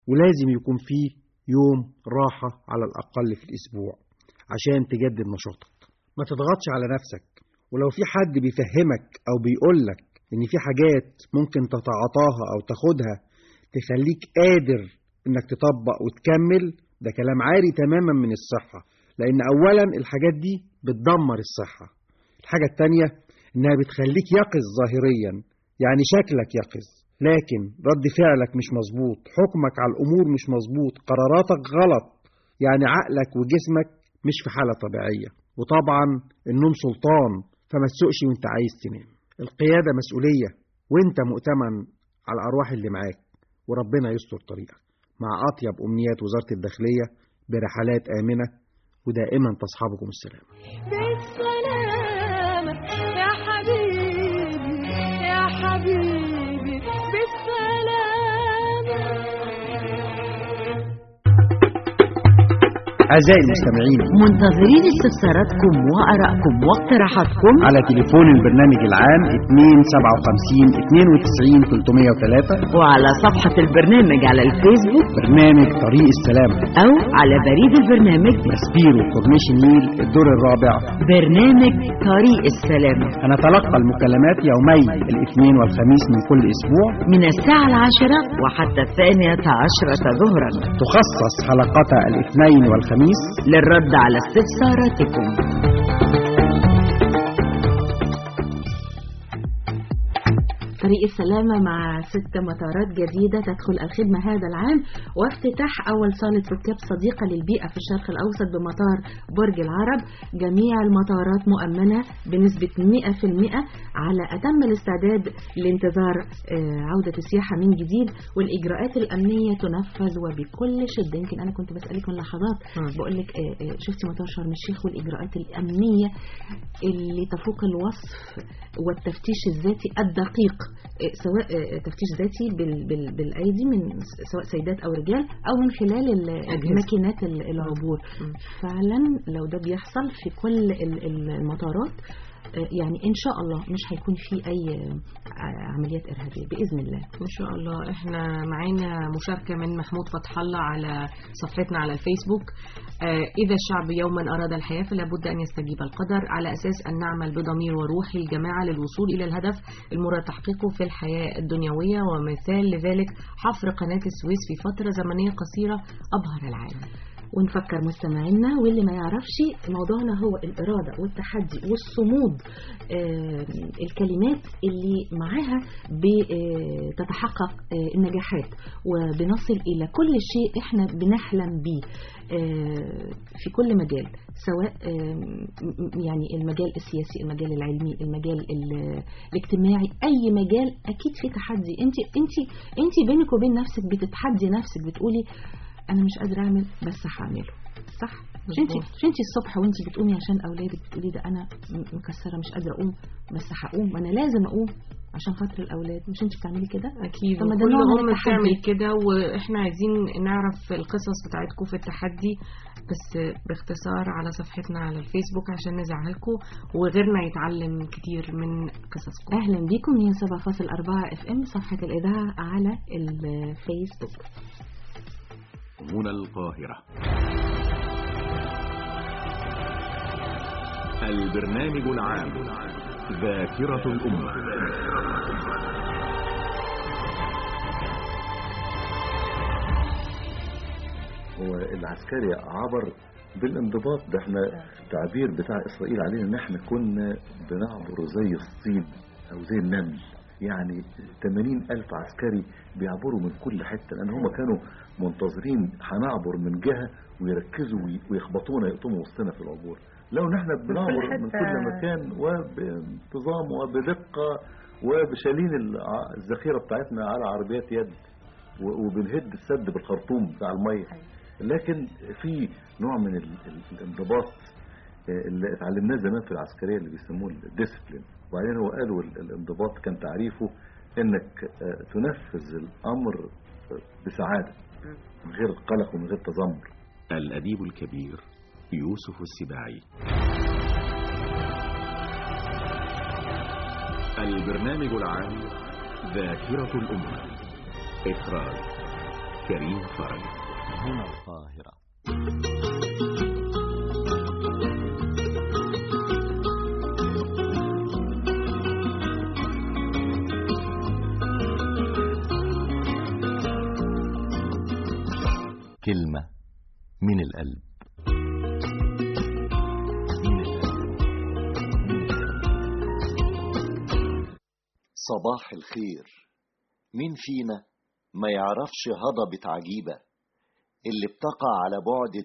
ولازم يكون فيه يوم راحة على الأقل في الأسبوع عشان تجدد نشاطك ما تضغطش على نفسك ولو في حد بيفهمك أو بيقولك إن في حاجات ممكن تتعاطاها أو تاخدها تخليك قادر إنك تطبق وتكمل ده كلام عاري تماما من الصحة لأن أولا الحاجات دي بتدمر الصحة الحاجة التانية إنها بتخليك يقظ ظاهريا يعني شكلك يقظ لكن رد فعلك مش مظبوط حكمك على الأمور مش مظبوط قراراتك غلط يعني عقلك وجسمك مش في حالة طبيعية وطبعا النوم سلطان فما تسوقش وانت عايز تنام القيادة مسؤولية وانت مؤتمن على الأرواح اللي معاك وربنا يستر طريقك مع أطيب أمنيات وزارة الداخلية برحلات آمنة ودائما تصحبكم السلامة بالسلامة يا حبيبي يا حبيبي بالسلامة أعزائي المستمعين منتظرين استفساراتكم وآرائكم واقتراحاتكم على تليفون البرنامج العام 257 92 303 وعلى صفحة البرنامج على الفيسبوك برنامج طريق السلامة أو على بريد البرنامج مسبيرو كورنيش النيل الدور الرابع برنامج طريق السلامة هنتلقى المكالمات يومي الاثنين والخميس من كل أسبوع من الساعة العاشرة وحتى الثانية عشرة ظهرا تخصص حلقات الاثنين والخميس للرد على استفساراتكم طريق السلامة مع ست مطارات جديدة تدخل الخدمة هذا العام وافتتاح أول صالة ركاب صديقة للبيئة في الشرق الأوسط بمطار برج العرب جميع المطارات مؤمنة بنسبة 100% على أتم الاستعداد لانتظار آه، عودة السياحة من جديد والإجراءات الأمنية تنفذ وبكل شدة يمكن أنا كنت بسألك من لحظات بقول لك شفتي مطار شرم الشيخ والإجراءات الأمنية اللي تفوق الوصف والتفتيش الذاتي الدقيق آه، سواء آه، تفتيش ذاتي بال- بال- بالأيدي من س- سواء سيدات أو رجال أو من خلال ال- ماكينات ال- العبور فعلا لو ده بيحصل في كل ال- ال- المطارات آه، يعني إن شاء الله مش هيكون في أي آه، عمليات إرهابية بإذن الله ان شاء الله احنا معانا مشاركه من محمود فتح الله على صفحتنا على الفيسبوك آه اذا الشعب يوما اراد الحياه فلا بد ان يستجيب القدر على اساس ان نعمل بضمير وروح الجماعه للوصول الى الهدف المراد تحقيقه في الحياه الدنيويه ومثال لذلك حفر قناه السويس في فتره زمنيه قصيره ابهر العالم ونفكر مستمعينا واللي ما يعرفش موضوعنا هو الإرادة والتحدي والصمود آه، الكلمات اللي معاها بتتحقق النجاحات وبنصل إلى كل شيء احنا بنحلم بيه آه، في كل مجال سواء آه، م- يعني المجال السياسي المجال العلمي المجال ال- الاجتماعي اي مجال اكيد في تحدي انت انت انت بينك وبين نفسك بتتحدي نفسك بتقولي انا مش قادره اعمل بس هعمله صح مش انت مظبوط. مش انت الصبح وانت بتقومي عشان اولادك بتقولي ده انا م- مكسره مش قادره اقوم بس هقوم انا لازم اقوم عشان خاطر الاولاد مش انت بتعملي كده اكيد طب ما ده كل نوع من ام التحدي. بتعمل كده واحنا عايزين نعرف القصص بتاعتكم في التحدي بس باختصار على صفحتنا على الفيسبوك عشان نزعلكم وغيرنا يتعلم كتير من قصصكم اهلا بيكم هي 7.4 اف ام صفحه الاذاعه على الفيسبوك هنا القاهرة البرنامج العام ذاكرة الأمة هو العسكري عبر بالانضباط ده احنا التعبير بتاع اسرائيل علينا ان احنا كنا بنعبر زي الصيد او زي النمل يعني 80 ألف عسكري بيعبروا من كل حتة لأن هم كانوا منتظرين هنعبر من جهة ويركزوا وي- ويخبطونا يقطموا وسطنا في العبور لو نحن بنعبر من كل مكان وبانتظام وبدقة وبشالين الع- الذخيرة بتاعتنا على عربيات يد و- وبنهد السد بالخرطوم بتاع المية لكن في نوع من ال- ال- الانضباط آه، اللي اتعلمناه زمان في العسكرية اللي بيسموه الديسبلين وبعدين هو قالوا ال- الانضباط كان تعريفه انك آه، تنفذ الامر آه، بسعادة من غير قلق ومن غير تذمر الأديب الكبير يوسف السباعي البرنامج العام ذاكرة الأمة إخراج كريم فرج هنا القاهرة كلمة من القلب من القلب صباح الخير مين فينا ما يعرفش هضبة عجيبة اللي بتقع على بعد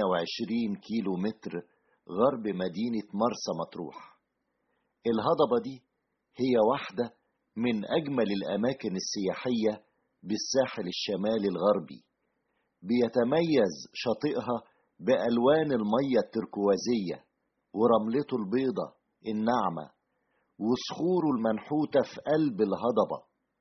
28 كيلو متر غرب مدينة مرسى مطروح الهضبة دي هي واحدة من أجمل الأماكن السياحية بالساحل الشمالي الغربي بيتميز شاطئها بألوان المية التركوازية ورملته البيضة الناعمة وصخوره المنحوتة في قلب الهضبة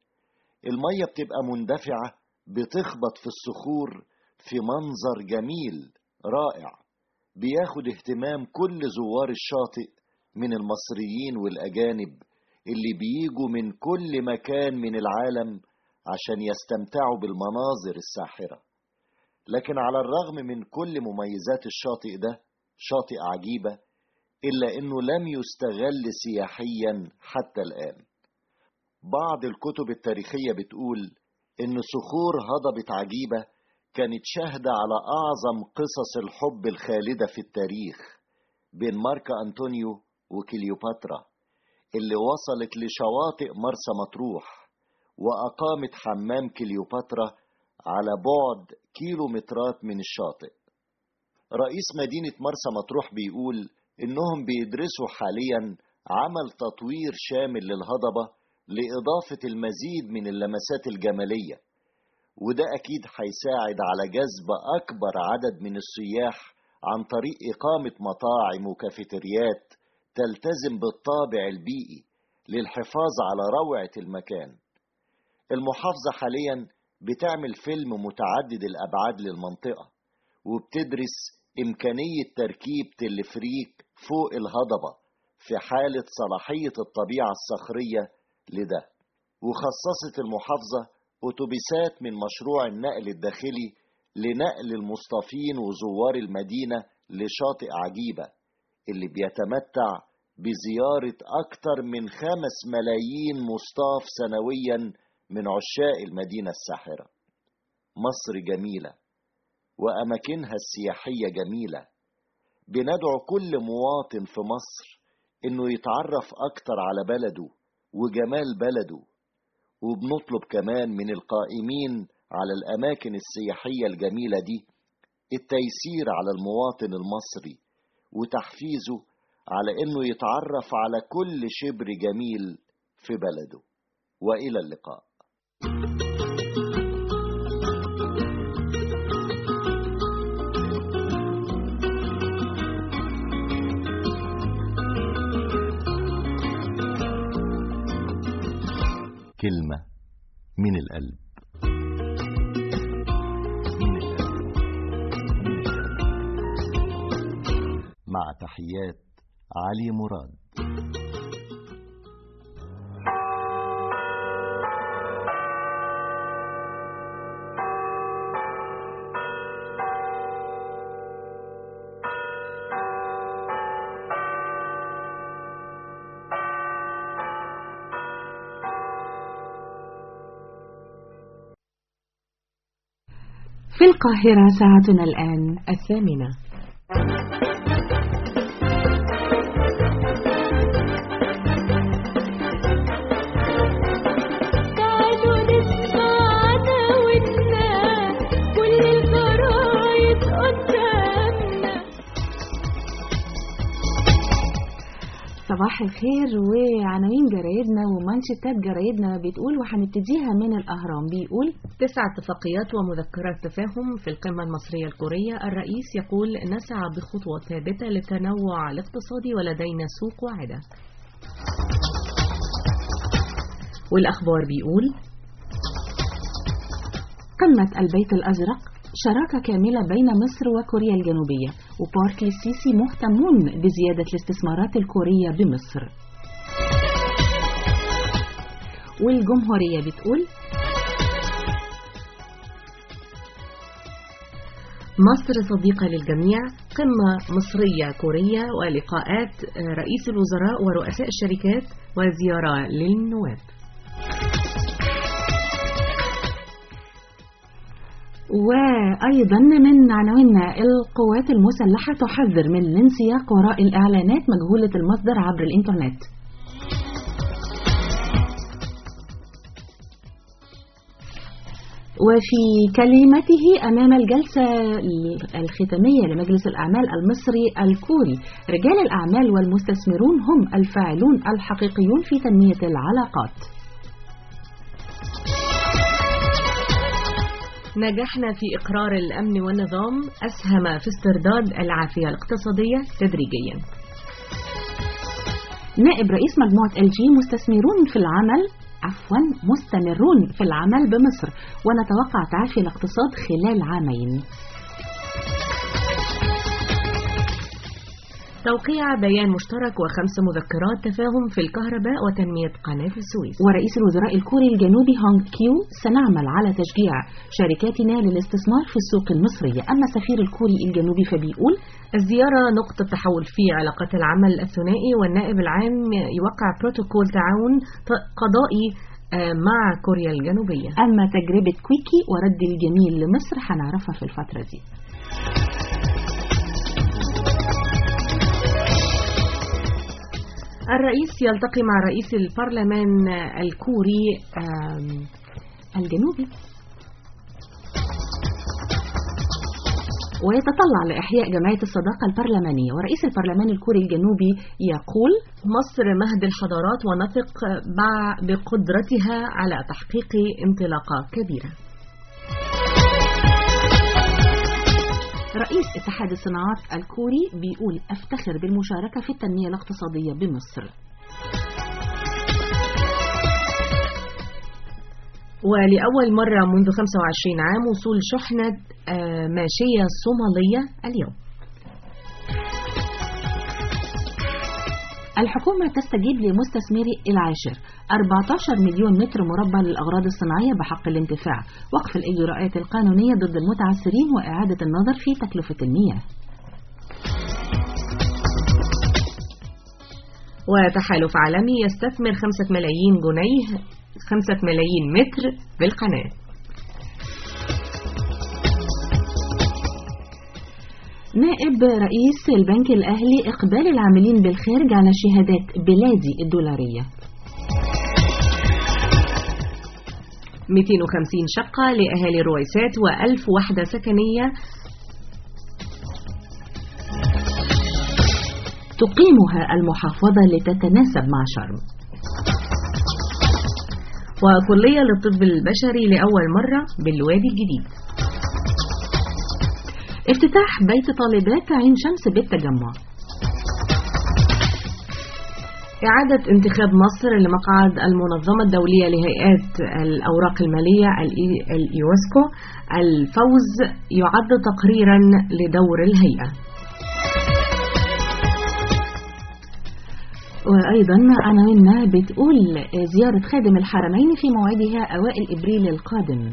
المية بتبقى مندفعة بتخبط في الصخور في منظر جميل رائع بياخد اهتمام كل زوار الشاطئ من المصريين والأجانب اللي بيجوا من كل مكان من العالم عشان يستمتعوا بالمناظر الساحرة لكن على الرغم من كل مميزات الشاطئ ده شاطئ عجيبة إلا إنه لم يستغل سياحيا حتى الآن بعض الكتب التاريخية بتقول إن صخور هضبة عجيبة كانت شاهدة على أعظم قصص الحب الخالدة في التاريخ بين مارك أنطونيو وكليوباترا اللي وصلت لشواطئ مرسى مطروح وأقامت حمام كليوباترا على بعد كيلومترات من الشاطئ رئيس مدينة مرسى مطروح بيقول إنهم بيدرسوا حاليا عمل تطوير شامل للهضبة لإضافة المزيد من اللمسات الجمالية وده أكيد هيساعد على جذب أكبر عدد من السياح عن طريق إقامة مطاعم وكافيتريات تلتزم بالطابع البيئي للحفاظ على روعة المكان المحافظة حاليا بتعمل فيلم متعدد الأبعاد للمنطقة وبتدرس إمكانية تركيب تلفريك فوق الهضبة في حالة صلاحية الطبيعة الصخرية لده وخصصت المحافظة أتوبيسات من مشروع النقل الداخلي لنقل المصطفين وزوار المدينة لشاطئ عجيبة اللي بيتمتع بزيارة أكثر من خمس ملايين مصطاف سنويا من عشاق المدينة الساحرة مصر جميلة وأماكنها السياحية جميلة بندعو كل مواطن في مصر إنه يتعرف أكتر على بلده وجمال بلده وبنطلب كمان من القائمين على الأماكن السياحية الجميلة دي التيسير على المواطن المصري وتحفيزه على إنه يتعرف على كل شبر جميل في بلده وإلى اللقاء كلمة من القلب من القلب مع تحيات علي مراد في القاهرة ساعتنا الآن الثامنة تعالوا نسمع عداوتنا كل الجرايد قدامنا صباح الخير وعناوين جرايدنا ومانشيتات جرايدنا بتقول وهنبتديها من الأهرام بيقول تسع اتفاقيات ومذكرات تفاهم في القمة المصرية الكورية الرئيس يقول نسعى بخطوة ثابتة للتنوع الاقتصادي ولدينا سوق واعدة والأخبار بيقول قمة البيت الأزرق شراكة كاملة بين مصر وكوريا الجنوبية وبارك السيسي مهتمون بزيادة الاستثمارات الكورية بمصر والجمهورية بتقول مصر صديقة للجميع قمة مصرية كورية ولقاءات رئيس الوزراء ورؤساء الشركات وزيارة للنواب وأيضا من عناوين القوات المسلحة تحذر من الانسياق وراء الإعلانات مجهولة المصدر عبر الإنترنت وفي كلمته أمام الجلسة الختامية لمجلس الأعمال المصري الكوري رجال الأعمال والمستثمرون هم الفاعلون الحقيقيون في تنمية العلاقات نجحنا في إقرار الأمن والنظام أسهم في استرداد العافية الاقتصادية تدريجيا نائب رئيس مجموعة ال جي مستثمرون في العمل عفوا مستمرون في العمل بمصر ونتوقع تعافي الاقتصاد خلال عامين توقيع بيان مشترك وخمس مذكرات تفاهم في الكهرباء وتنمية قناة السويس ورئيس الوزراء الكوري الجنوبي هونغ كيو سنعمل على تشجيع شركاتنا للاستثمار في السوق المصرية أما السفير الكوري الجنوبي فبيقول الزيارة نقطة تحول في علاقات العمل الثنائي والنائب العام يوقع بروتوكول تعاون قضائي مع كوريا الجنوبية أما تجربة كويكي ورد الجميل لمصر هنعرفها في الفترة دي الرئيس يلتقي مع رئيس البرلمان الكوري الجنوبي ويتطلع لإحياء جمعية الصداقة البرلمانية ورئيس البرلمان الكوري الجنوبي يقول مصر مهد الحضارات ونثق بقدرتها على تحقيق انطلاقة كبيرة رئيس اتحاد الصناعات الكوري بيقول افتخر بالمشاركة في التنمية الاقتصادية بمصر ولأول مرة منذ 25 عام وصول شحنة ماشية صومالية اليوم الحكومة تستجيب لمستثمري العاشر 14 مليون متر مربع للأغراض الصناعية بحق الانتفاع وقف الإجراءات القانونية ضد المتعثرين وإعادة النظر في تكلفة المياه وتحالف عالمي يستثمر 5 ملايين جنيه 5 ملايين متر بالقناة نائب رئيس البنك الأهلي إقبال العاملين بالخارج على شهادات بلادي الدولارية 250 شقة لأهالي الرويسات و1000 وحدة سكنية تقيمها المحافظة لتتناسب مع شرم وكلية للطب البشري لأول مرة بالوادي الجديد افتتاح بيت طالبات عين شمس بالتجمع إعادة انتخاب مصر لمقعد المنظمة الدولية لهيئات الأوراق المالية الإيوسكو الفوز يعد تقريرا لدور الهيئة وأيضا عناويننا بتقول زيارة خادم الحرمين في موعدها أوائل إبريل القادم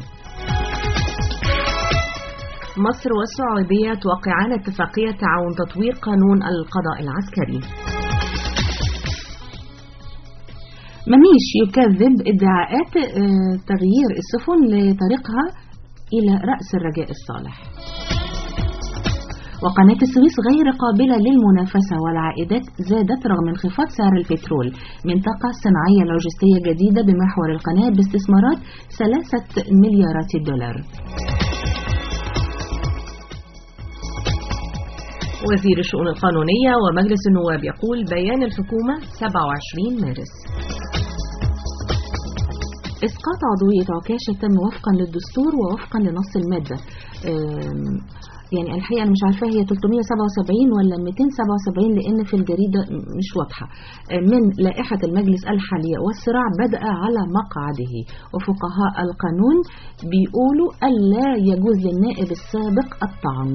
مصر والسعودية توقعان اتفاقية تعاون تطوير قانون القضاء العسكري منيش يكذب ادعاءات تغيير السفن لطريقها إلى رأس الرجاء الصالح وقناة السويس غير قابلة للمنافسة والعائدات زادت رغم انخفاض سعر البترول منطقة صناعية لوجستية جديدة بمحور القناة باستثمارات ثلاثة مليارات دولار وزير الشؤون القانونية ومجلس النواب يقول بيان الحكومة 27 مارس إسقاط عضوية عكاشة تم وفقا للدستور ووفقا لنص المادة يعني الحقيقة أنا مش عارفة هي 377 ولا 277 لأن في الجريدة مش واضحة من لائحة المجلس الحالية والصراع بدأ على مقعده وفقهاء القانون بيقولوا ألا يجوز للنائب السابق الطعن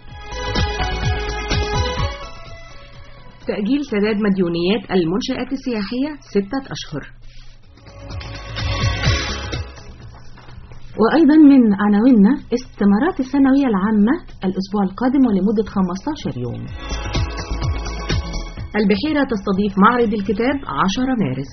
تأجيل سداد مديونيات المنشآت السياحية ستة أشهر وأيضا من عناويننا استمارات الثانوية العامة الأسبوع القادم ولمدة 15 يوم البحيرة تستضيف معرض الكتاب 10 مارس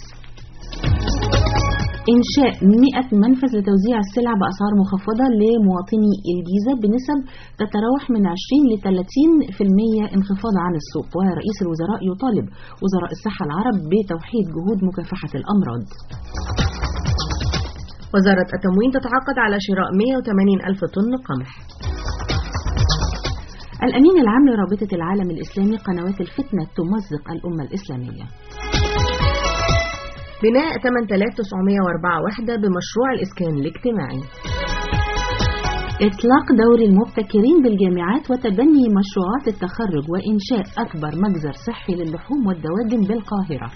إنشاء 100 منفذ لتوزيع السلع بأسعار مخفضة لمواطني الجيزة بنسب تتراوح من 20 ل 30% انخفاض عن السوق ورئيس الوزراء يطالب وزراء الصحة العرب بتوحيد جهود مكافحة الأمراض وزارة التموين تتعاقد على شراء 180 ألف طن قمح الأمين العام لرابطة العالم الإسلامي قنوات الفتنة تمزق الأمة الإسلامية بناء 8904 وحدة بمشروع الإسكان الاجتماعي إطلاق دور المبتكرين بالجامعات وتبني مشروعات التخرج وإنشاء أكبر مجزر صحي للحوم والدواجن بالقاهرة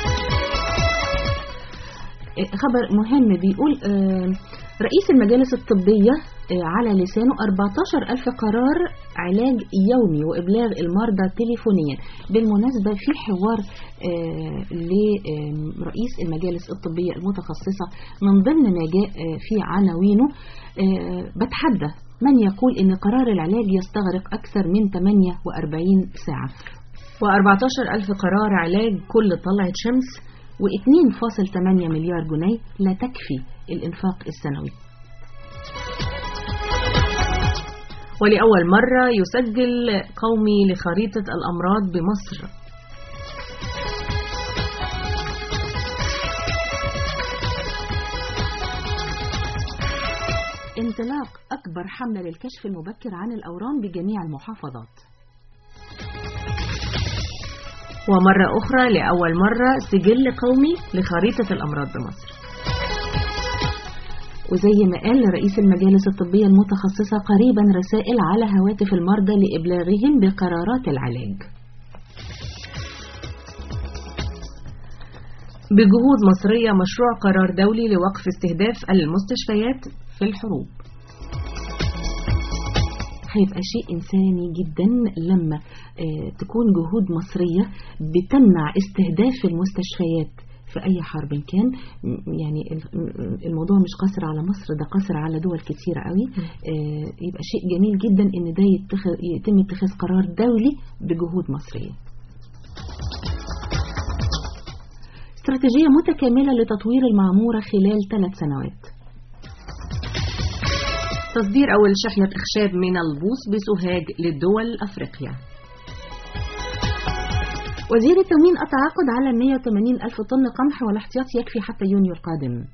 خبر مهم بيقول رئيس المجالس الطبية على لسانه 14 ألف قرار علاج يومي وإبلاغ المرضى تليفونيا بالمناسبة في حوار لرئيس المجالس الطبية المتخصصة من ضمن ما جاء في عناوينه بتحدى من يقول إن قرار العلاج يستغرق أكثر من 48 ساعة و14 ألف قرار علاج كل طلعة شمس و2.8 مليار جنيه لا تكفي الإنفاق السنوي ولأول مرة يسجل قومي لخريطة الأمراض بمصر انطلاق أكبر حملة للكشف المبكر عن الأورام بجميع المحافظات ومرة أخرى لأول مرة سجل قومي لخريطة الأمراض بمصر وزي ما قال رئيس المجالس الطبية المتخصصة قريبا رسائل على هواتف المرضى لإبلاغهم بقرارات العلاج بجهود مصرية مشروع قرار دولي لوقف استهداف المستشفيات في الحروب هيبقى شيء إنساني جدا لما تكون جهود مصرية بتمنع استهداف المستشفيات في أي حرب كان يعني الموضوع مش قصر على مصر ده قصر على دول كتيرة قوي يبقى شيء جميل جدا إن ده يتم اتخاذ قرار دولي بجهود مصرية استراتيجية متكاملة لتطوير المعمورة خلال ثلاث سنوات تصدير أول شحنة أخشاب من البوص بسوهاج للدول أفريقيا وزير التموين التعاقد على 180 ألف طن قمح والاحتياط يكفي حتى يونيو القادم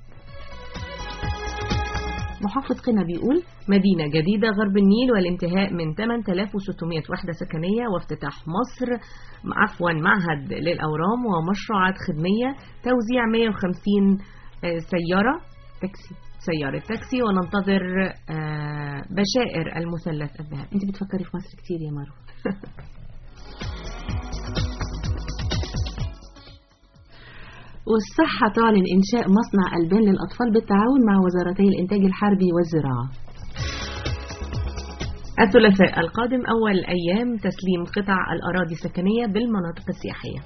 محافظ قنا بيقول مدينة جديدة غرب النيل والانتهاء من 8600 وحدة سكنية وافتتاح مصر عفوا معهد للأورام ومشروعات خدمية توزيع 150 سيارة تاكسي سيارة تاكسي وننتظر بشائر المثلث الذهبي انت بتفكري في مصر كتير يا مارو والصحة تعلن إنشاء مصنع ألبان للأطفال بالتعاون مع وزارتي الإنتاج الحربي والزراعة الثلاثاء القادم أول أيام تسليم قطع الأراضي السكنية بالمناطق السياحية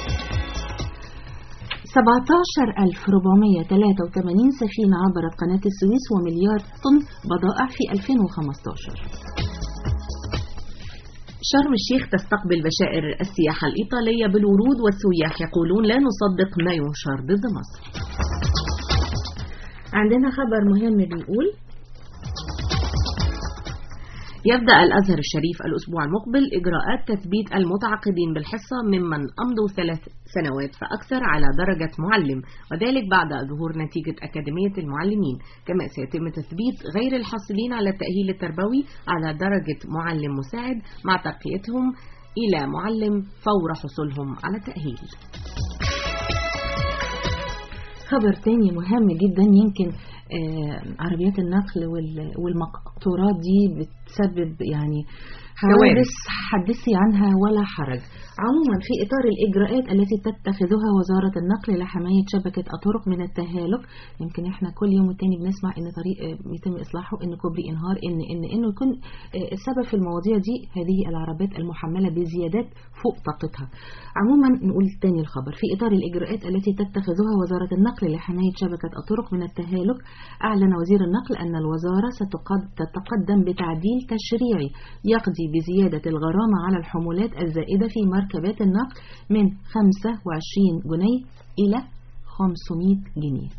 17483 سفينة عبرت قناة السويس ومليار طن بضائع في 2015 شرم الشيخ تستقبل بشائر السياحة الإيطالية بالورود والسياح يقولون لا نصدق ما ينشر ضد مصر عندنا خبر مهم بيقول يبدأ الأزهر الشريف الأسبوع المقبل إجراءات تثبيت المتعاقدين بالحصة ممن أمضوا ثلاث سنوات فأكثر على درجة معلم وذلك بعد ظهور نتيجة أكاديمية المعلمين كما سيتم تثبيت غير الحاصلين على التأهيل التربوي على درجة معلم مساعد مع ترقيتهم إلى معلم فور حصولهم على التأهيل خبر تاني مهم جدا يمكن عربيات النقل والمقطورات دي بت تسبب يعني حوادث حدثي عنها ولا حرج عموما في إطار الإجراءات التي تتخذها وزارة النقل لحماية شبكة الطرق من التهالك يمكن احنا كل يوم والتاني بنسمع ان طريق آه، يتم إصلاحه ان كوبري انهار ان ان انه يكون آه، السبب في المواضيع دي هذه العربات المحملة بزيادات فوق طاقتها عموما نقول تاني الخبر في إطار الإجراءات التي تتخذها وزارة النقل لحماية شبكة الطرق من التهالك أعلن وزير النقل أن الوزارة ستتقدم بتعديل تشريعي يقضي بزيادة الغرامة على الحمولات الزائدة في مركبات النقل من 25 جنيه إلى 500 جنيه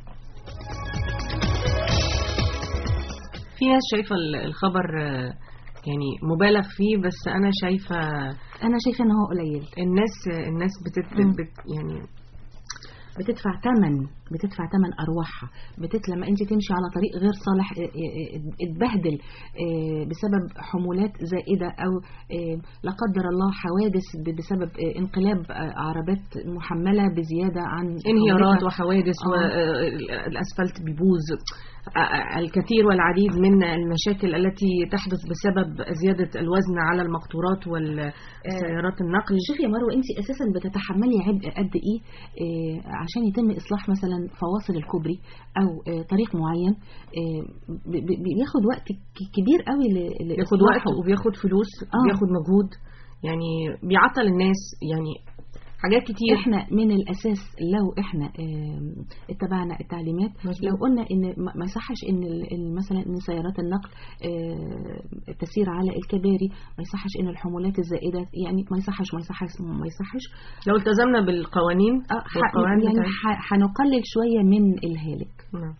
في ناس شايفة ال- الخبر آه، يعني مبالغ فيه بس أنا شايفة أنا شايفة إن هو قليل الناس الناس بتت مم. بت يعني بتدفع ثمن بتدفع ثمن ارواحها بتت لما انت تمشي على طريق غير صالح اه، اه، اه، اتبهدل اه، بسبب حمولات زائده او اه، لا قدر الله حوادث ب- بسبب اه، انقلاب اه، عربات محمله بزياده عن انهيارات حمولتها. وحوادث آه. والاسفلت بيبوظ آه، آه، الكثير والعديد من المشاكل التي تحدث بسبب زيادة الوزن على المقطورات والسيارات النقل شوفي يا مروه انت اساسا بتتحملي عبء قد ايه آه، عشان يتم اصلاح مثلا فواصل الكوبري او آه، طريق معين آه، ب- ب- بياخد وقت ك- كبير قوي ل- بياخد لإصلاحه. وقت وبياخد فلوس آه. وبياخد مجهود يعني بيعطل الناس يعني حاجات كتير احنا من الاساس لو احنا آم، اتبعنا التعليمات مظبوط. لو قلنا ان ما ما يصحش ان ال- ال- مثلا ان سيارات النقل آه، تسير على الكباري ما يصحش ان الحمولات الزائده يعني ما يصحش ما يصحش ما يصحش لو التزمنا بالقوانين آه، ح- والقواعد يعني بتاعت- ح- هنقلل شويه من الهالك نعم.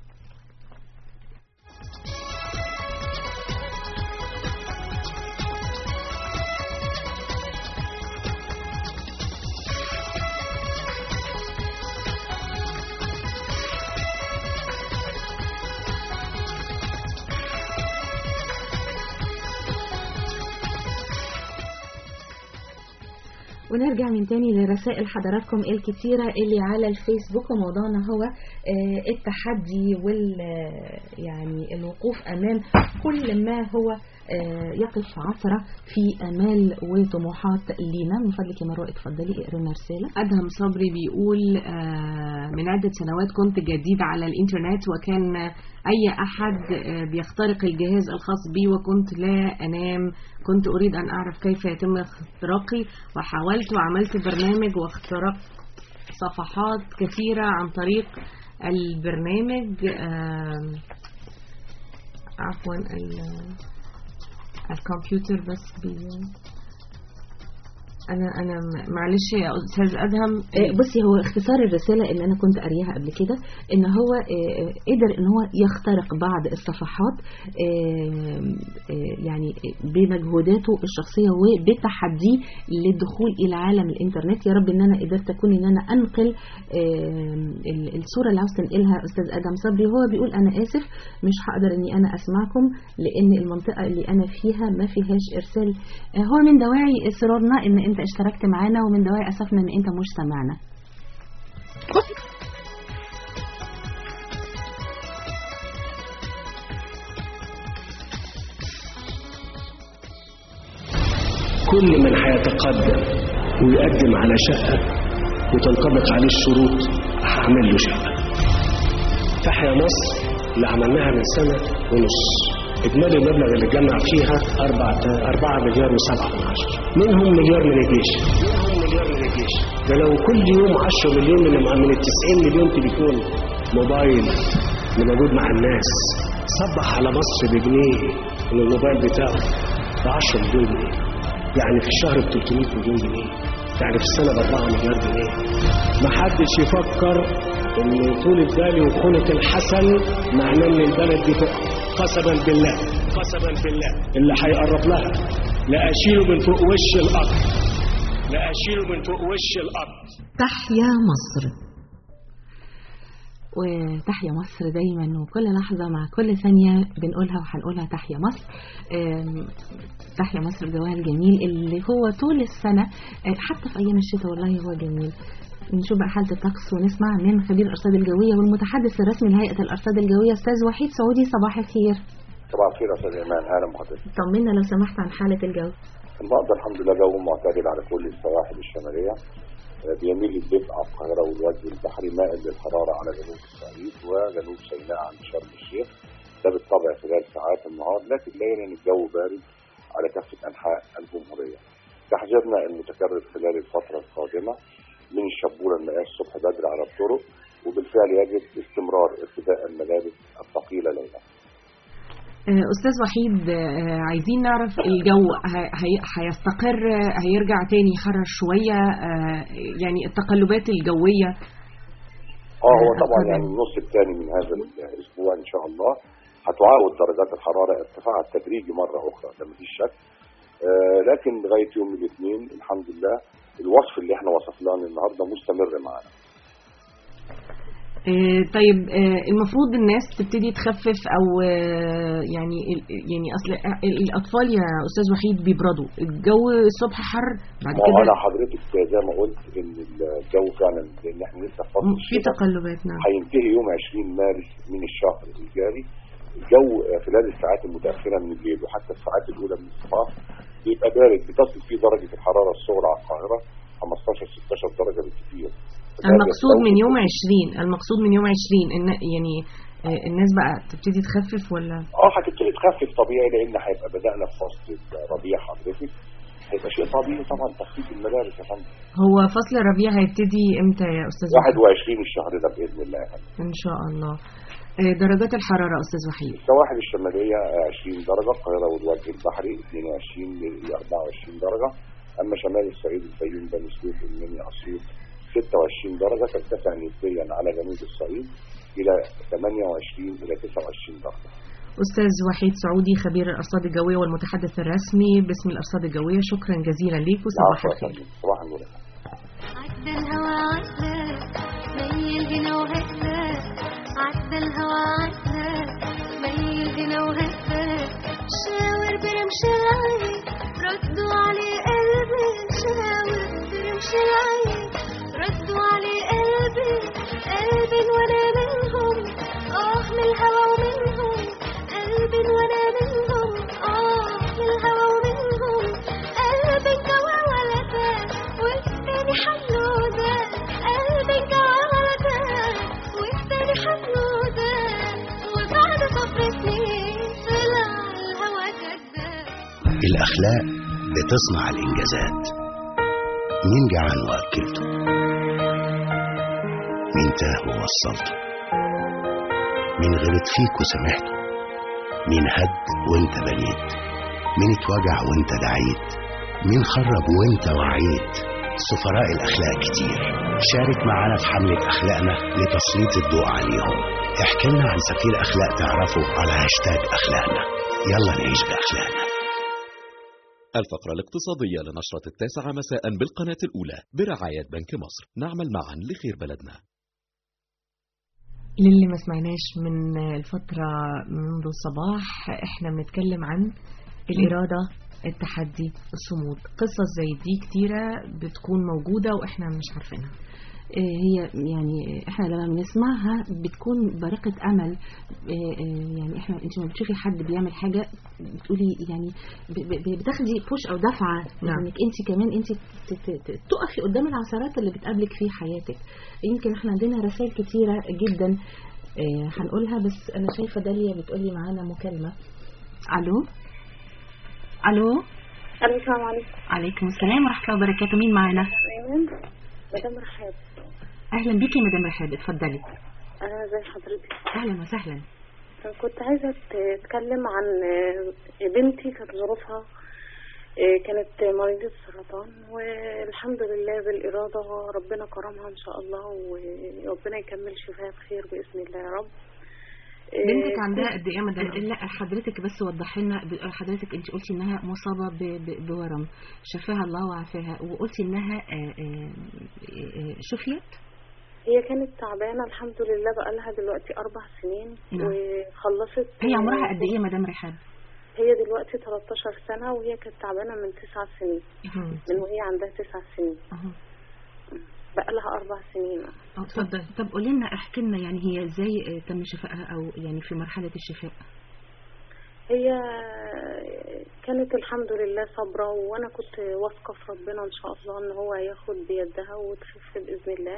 ونرجع من تاني لرسائل حضراتكم الكتيرة اللي على الفيسبوك وموضوعنا هو آه، التحدي وال آه، يعني الوقوف أمام كل ما هو آه، يقف عثرة في أمال وطموحات لينا من فضلك يا مروة اتفضلي اقري لنا رسالة أدهم صبري بيقول آه، من عدة سنوات كنت جديد على الإنترنت وكان أي أحد آه، بيخترق الجهاز الخاص بي وكنت لا أنام كنت أريد أن أعرف كيف يتم اختراقي وحاولت وعملت برنامج واخترقت صفحات كثيرة عن طريق البرنامج آم، عفوا ال- الكمبيوتر بس بي انا انا م- معلش يا استاذ ادهم آه، بصي هو اختصار الرسالة اللي أنا كنت قاريها قبل كده إن هو آه، آه، قدر إن هو يخترق بعض الصفحات آه، آه، يعني بمجهوداته الشخصية وبتحديه للدخول إلى عالم الإنترنت يا رب إن أنا قدرت أكون إن أنا أنقل آه، ال- الصورة اللي عاوز تنقلها أستاذ آدم صبري هو بيقول أنا آسف مش هقدر إني أنا أسمعكم لأن المنطقة اللي أنا فيها ما فيهاش إرسال آه، هو من دواعي إصرارنا إن أنت اشتركت معانا ومن دواعي أسفنا إن أنت مش سامعنا كل من هيتقدم ويقدم على شقة وتنطبق عليه الشروط هعمل له شقة تحيا مصر اللي عملناها من سنة ونص إجمالي المبلغ اللي اتجمع فيها أربعة أربعة مليار وسبعة من عشرة منهم مليار من الجيش منهم مليار من الجيش ده لو كل يوم 10 مليون من من ال 90 مليون تليفون موبايل اللي موجود مع الناس صبح على مصر بجنيه من الموبايل بتاعه ب 10 مليون جنيه يعني في الشهر ب 300 مليون جنيه يعني في السنة ب 4 مليار جنيه ما حدش يفكر ان طول البال وخلق الحسن معناه ان البلد دي تقع قسما بالله قسما بالله اللي هيقرب لها لا اشيله من فوق وش الارض لا اشيله من فوق وش الارض تحيا مصر وتحيا مصر دايما وكل لحظة مع كل ثانية بنقولها وهنقولها تحيا مصر آم، تحيا مصر بجوها الجميل اللي هو طول السنة آه، حتى في أيام الشتاء والله هو جميل نشوف بقى حالة الطقس ونسمع من خبير الأرصاد الجوية والمتحدث الرسمي لهيئة الأرصاد الجوية أستاذ وحيد سعودي صباح الخير صباح الخير يا استاذ ايمان اهلا بحضرتك طمنا لو سمحت عن حالة الجو النهارده الحمد لله جو معتدل على كل السواحل الشماليه آه، بيميل الدفء على القاهره والوجه البحري مائل للحراره على جنوب الصعيد وجنوب سيناء عند شرم الشيخ ده بالطبع خلال ساعات النهار لكن ليلا الجو بارد على كافه انحاء الجمهوريه تحذيرنا المتكرر خلال الفتره القادمه من الشبوره المائيه الصبح بدري على الطرق وبالفعل يجب استمرار ارتداء الملابس الثقيله ليلا آه، أستاذ وحيد آه، عايزين نعرف الجو ه- هي- هيستقر آه، هيرجع تاني يحرر شوية آه، يعني التقلبات الجوية اه هو طبعا يعني النص الثاني من هذا الاسبوع ان شاء الله هتعاود درجات الحراره ارتفاعها التدريجي مره اخرى ده مفيش شك آه لكن لغايه يوم الاثنين الحمد لله الوصف اللي احنا وصفناه النهارده مستمر معانا آه، طيب آه، المفروض الناس تبتدي تخفف او آه، يعني ال- يعني اصل الاطفال يا استاذ وحيد بيبردوا الجو الصبح حر بعد ما هو انا كده حضرتك زي ما قلت ان الجو فعلا لان احنا لسه في فصل م- في الشتاء تقلبات نعم هينتهي يوم 20 مارس من الشهر الجاري الجو خلال الساعات المتاخره من الليل وحتى الساعات الاولى من الصباح بيبقى بارد بتصل فيه درجه الحراره الصغرى على القاهره 15 16 درجه بالكثير المقصود من يوم 20 المقصود من يوم 20 ان يعني آه، الناس بقى تبتدي تخفف ولا اه هتبتدي تخفف طبيعي لان هيبقى بدانا في فصل الربيع حضرتك هيبقى شيء طبيعي طبعا تخفيف الملابس يا فندم هو فصل الربيع هيبتدي امتى يا استاذ وحيد 21 الشهر ده باذن الله يا فندم ان شاء الله آه، درجات الحرارة استاذ وحيد السواحل الشماليه آه، 20 درجه القاهره والوجه البحري 22 ل 24 درجه اما شمال الصعيد الفيوم بني سويف المنيا اسيوط 26 درجه ترتفع نسبيا على جنوب الصعيد الى 28 الى 29 درجه أستاذ وحيد سعودي خبير الأرصاد الجوية والمتحدث الرسمي باسم الأرصاد الجوية شكرا جزيلا ليك وصباح العفو يا الخير فندم. صباح النور عدى الهوى عدى ميل هنا وهدى عدى الهوى عدى ميل هنا وهدى شاور برمش العين ردوا عليه قلبي شاور برمش العين ردوا عليه قلبي قلبي وانا منهم اه من الهوى ومنهم قلبي وانا منهم اه من الهوى ومنهم قلبي جوا ولدا والتاني حنودة قلبي جوا ولدا والتاني حنودة وبعد صبر سنين طلع الهوى كداب الأخلاق بتصنع الإنجازات مين جعان وأكلته مين تاه ووصلته مين غلط فيك وسامحته مين هد وانت بنيت مين اتوجع وانت دعيت مين خرب وانت وعيت سفراء الأخلاق كتير شارك معانا في حملة أخلاقنا لتسليط الضوء عليهم احكي لنا عن سفير أخلاق تعرفه على هاشتاج أخلاقنا يلا نعيش بأخلاقنا الفقرة الاقتصادية لنشرة التاسعة مساء بالقناة الأولى برعاية بنك مصر نعمل معا لخير بلدنا للي ما سمعناش من الفترة منذ الصباح احنا بنتكلم عن الإرادة التحدي الصمود قصص زي دي كتيرة بتكون موجودة وإحنا مش عارفينها آه، هي يعني احنا لما بنسمعها بتكون بارقة امل آه، آه، يعني احنا انت لما بتشوفي حد بيعمل حاجة بتقولي يعني ب- ب- بتاخدي بوش او دفعة نعم. انك انت كمان انت ت- ت- ت- تقفي قدام العثرات اللي بتقابلك في حياتك يمكن احنا عندنا رسائل كتيرة جدا آه، هنقولها بس انا شايفة داليا بتقولي معانا مكالمة الو الو الو السلام عليكم عليكم السلام ورحمة الله وبركاته مين معانا ايمن مدام رحاب اهلا بيكي يا مدام رحاب اتفضلي انا زي حضرتك اهلا وسهلا كنت عايزه تتكلم عن آه، بنتي كانت ظروفها آه، كانت مريضة سرطان والحمد لله بالإرادة ربنا كرمها إن شاء الله وربنا يكمل شفاها بخير بإذن الله يا رب آه، بنتك عندها قد إيه يا مدام لا حضرتك بس وضحي لنا ب- حضرتك انت قلتي انها مصابه ب- ب- بورم شفاها الله وعافاها وقلتي انها آه، آه، آه، شفيت هي كانت تعبانة الحمد لله بقالها دلوقتي أربع سنين نعم. وخلصت هي عمرها قد ايه يا مدام رحاب هي دلوقتي 13 سنة وهي كانت تعبانة من تسع سنين من وهي عندها تسع سنين بقى لها أربع سنين اه اتفضل طب قولي لنا احكي لنا يعني هي ازاي آه، تم شفائها او يعني في مرحله الشفاء هي كانت الحمد لله صابرة وأنا كنت واثقة في ربنا إن شاء الله إن هو هياخد بيدها وتخف بإذن الله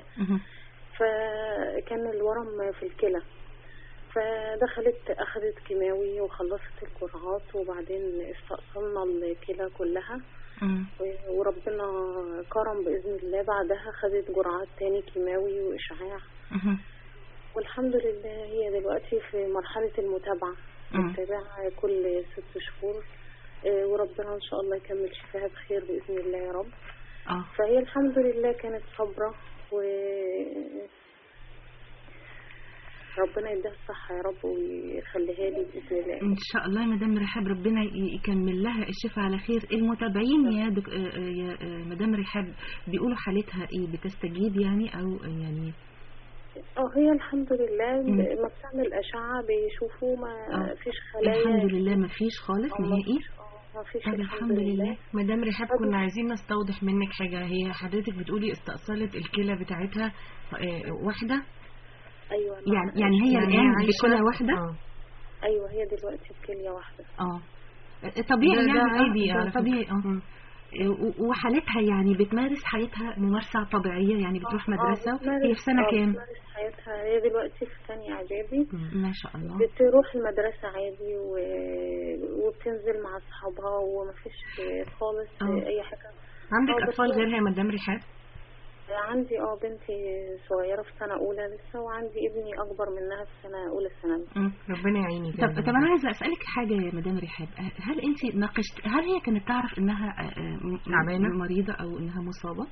فكان الورم في الكلى فدخلت أخذت كيماوي وخلصت الجرعات وبعدين استأصلنا الكلى كلها و- وربنا كرم بإذن الله بعدها خدت جرعات تاني كيماوي وإشعاع والحمد لله هي دلوقتي في مرحلة المتابعة مم. متابعة كل ست شهور آه، وربنا إن شاء الله يكمل شفاها بخير بإذن الله يا رب اه فهي الحمد لله كانت صابرة و ربنا يديها الصحة يا رب ويخليها لي بإذن الله ان شاء الله يا مدام رحاب ربنا ي- يكمل لها الشفاء على خير المتابعين يا دك... آه، آه، يا آه، مدام رحاب بيقولوا حالتها ايه بتستجيب يعني او يعني اه هي الحمد لله مم. ما بتعمل أشعة بيشوفوا ما آه. فيش خلايا الحمد لله ما فيش خالص آه، ما نهائي فيش- آه، ما فيش طب الحمد لله مدام رحاب كنا عايزين نستوضح منك حاجة هي حضرتك بتقولي استأصلت الكلى بتاعتها آه، واحدة أيوة يعني يعني هي يعني الان عايشة- بكلى واحده آه. أيوة هي دلوقتي بكلية واحدة اه طبيعي ده- ده يعني عادي آه، ده على فكرة. طبيعي اه و- وحالتها يعني بتمارس حياتها ممارسة طبيعية يعني بتروح مدرسة آه، بتمارس- هي في سنة آه، كام؟ بتمارس حياتها هي دلوقتي في ثانية إعدادي ما شاء الله بتروح المدرسة عادي و... وبتنزل مع أصحابها ومفيش خالص آه. أي حاجة عندك آه، بس أطفال هو- غيرها يا مدام رحاب؟ عندي اه بنتي صغيرة في سنة أولى لسه وعندي ابني أكبر منها في سنة أولى ثانوي ربنا يعينك طب طب انا عايزه اسالك حاجه يا مدام رحاب هل انت ناقشت هل هي كانت تعرف انها آه، آه، م- تعبانة؟ مريضه او انها مصابه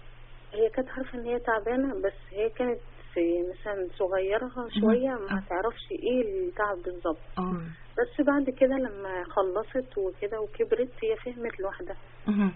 هي كانت عارفة إن هي تعبانة بس هي كانت في مثلا صغيرة شوية ما تعرفش إيه التعب بالظبط اه بس بعد كده لما خلصت وكده وكبرت هي فهمت لوحدها مهم.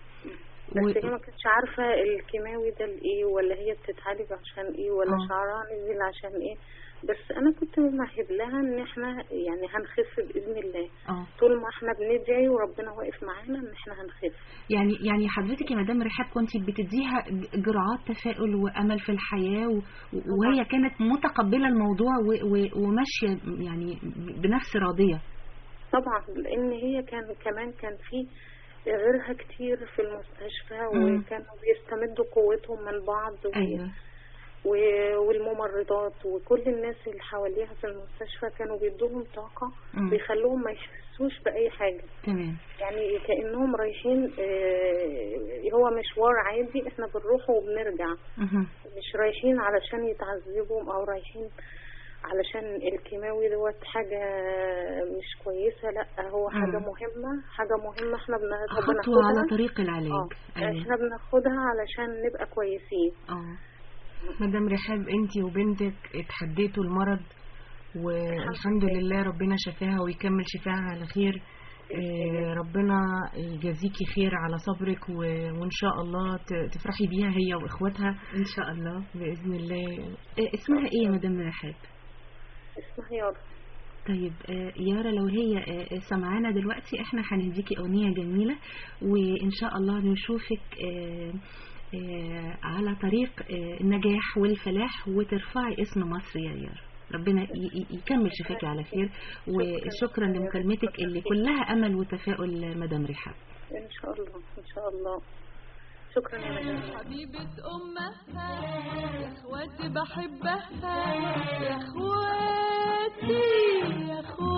بس هي ما كانتش عارفة الكيماوي ده لإيه ولا هي بتتعالج عشان إيه ولا آه. شعرها نزل عشان إيه بس أنا كنت بمهد لها إن إحنا يعني هنخف بإذن الله اه طول ما إحنا بندعي وربنا واقف معانا إن إحنا هنخف يعني يعني حضرتك يا مدام رحاب كنت بتديها ج- جرعات تفاؤل وامل في الحياه و- وهي كانت متقبله الموضوع و- و- وماشيه يعني بنفس راضيه طبعا لأن هي كان كمان كان في غيرها كتير في المستشفى مم. وكانوا بيستمدوا قوتهم من بعض و... ايوه و- والممرضات وكل الناس اللي حواليها في المستشفى كانوا بيدوهم طاقة مم. بيخلوهم ما يحسوش بأي حاجة تمام يعني كأنهم رايحين آه، هو مشوار عادي احنا بنروح وبنرجع مهم. مش رايحين علشان يتعذبوا او رايحين علشان الكيماوي دوت حاجة مش كويسة لا هو حاجة مم. مهمة حاجة مهمة احنا بن- خطوه بناخدها على طريق العلاج اه ايوه احنا بناخدها علشان نبقى كويسين اه مدام رحاب انت وبنتك اتحديتوا المرض والحمد لله ربنا شفاها ويكمل شفاها على خير آه، ربنا يجازيكي خير على صبرك و- وان شاء الله ت- تفرحي بيها هي واخواتها ان شاء الله باذن الله إيه اسمها ايه يا مدام رحاب اسمها يارا طيب آه، يارا لو هي آه، سمعانا دلوقتي احنا هنديكي اغنيه جميله وان شاء الله نشوفك آه، آه، على طريق آه، النجاح والفلاح وترفعي اسم مصر يا يارا ربنا ي- ي- يكمل شفاكي على خير وشكرا لمكالمتك اللي كلها امل وتفاؤل مدام رحاب ان شاء الله ان شاء الله شكرا يا مدام حبيبة أمها يا اخواتي بحبها يا اخواتي يا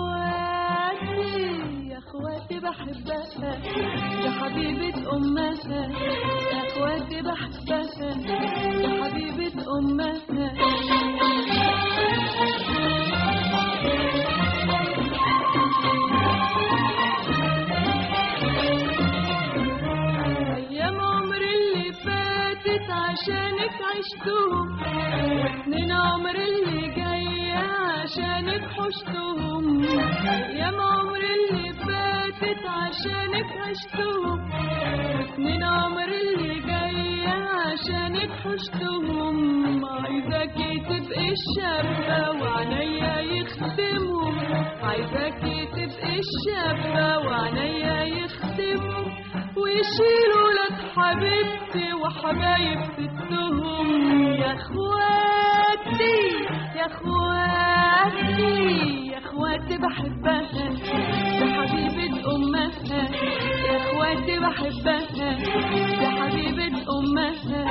اخواتي يا اخواتي بحبها يا حبيبة أمها يا اخواتي بحبها يا حبيبة أمها أيام عمري اللي فاتت عشانك عشتهم وسنين عمري اللي جاية عشانك حشتهم أيام عمري اللي فاتت عشانك عشتهم وسنين عمري اللي جاية عشانك حشتهم عايزاكي تبقي الشابة وعنيا يخدمهم عايزاكي تبقي الشابة وعنيا يخدمهم ويشيلوا لك حبيبتي وحبايب ستهم يا اخواتي يا اخواتي يا اخواتي اخواتي بحبها ده حبيبة امها يا اخواتي بحبها ده حبيبة امها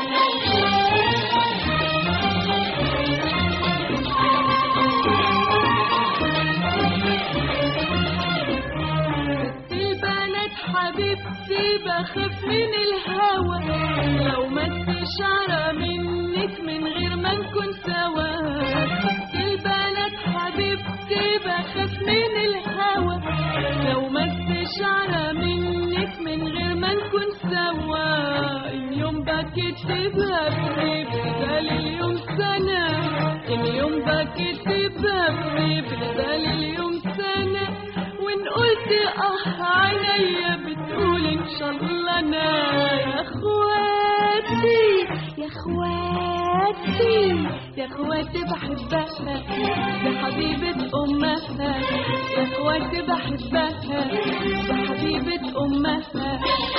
البنات حبيبتي بخاف من الهوى لو مس شعرة منك من غير ما نكون سوا البنات حبيبتي بخاف من الهوى لو مس شعرة منك من غير ما نكون سوا اليوم بكتبها بغزال اليوم سنة اليوم بكتبها بغزال اليوم سنة وان قلت اه عينيا بتقول ان شاء الله انا يا اخواتي يا اخواتي يا اخواتي بحبها ده حبيبة امها يا اخواتي بحبها ده حبيبة امها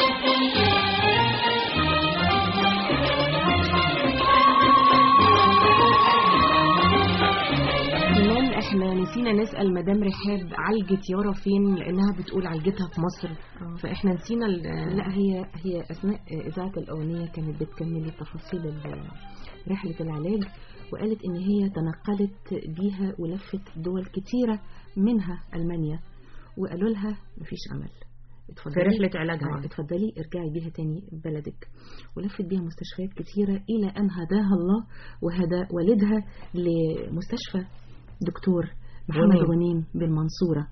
كمان احنا نسينا نسأل مدام رحاب عالجت يارا فين لانها بتقول عالجتها في مصر فاحنا نسينا ال- لا هي هي اثناء اذاعه الاغنيه كانت بتكمل تفاصيل ال- رحله العلاج وقالت ان هي تنقلت بيها ولفت دول كتيره منها المانيا وقالوا لها مفيش امل اتفضلي في رحلة علاجها. آه، اتفضلي ارجعي بيها تاني بلدك ولفت بيها مستشفيات كتيرة إلى أن هداها الله وهدى والدها لمستشفى دكتور محمد غنيم. غنيم بالمنصورة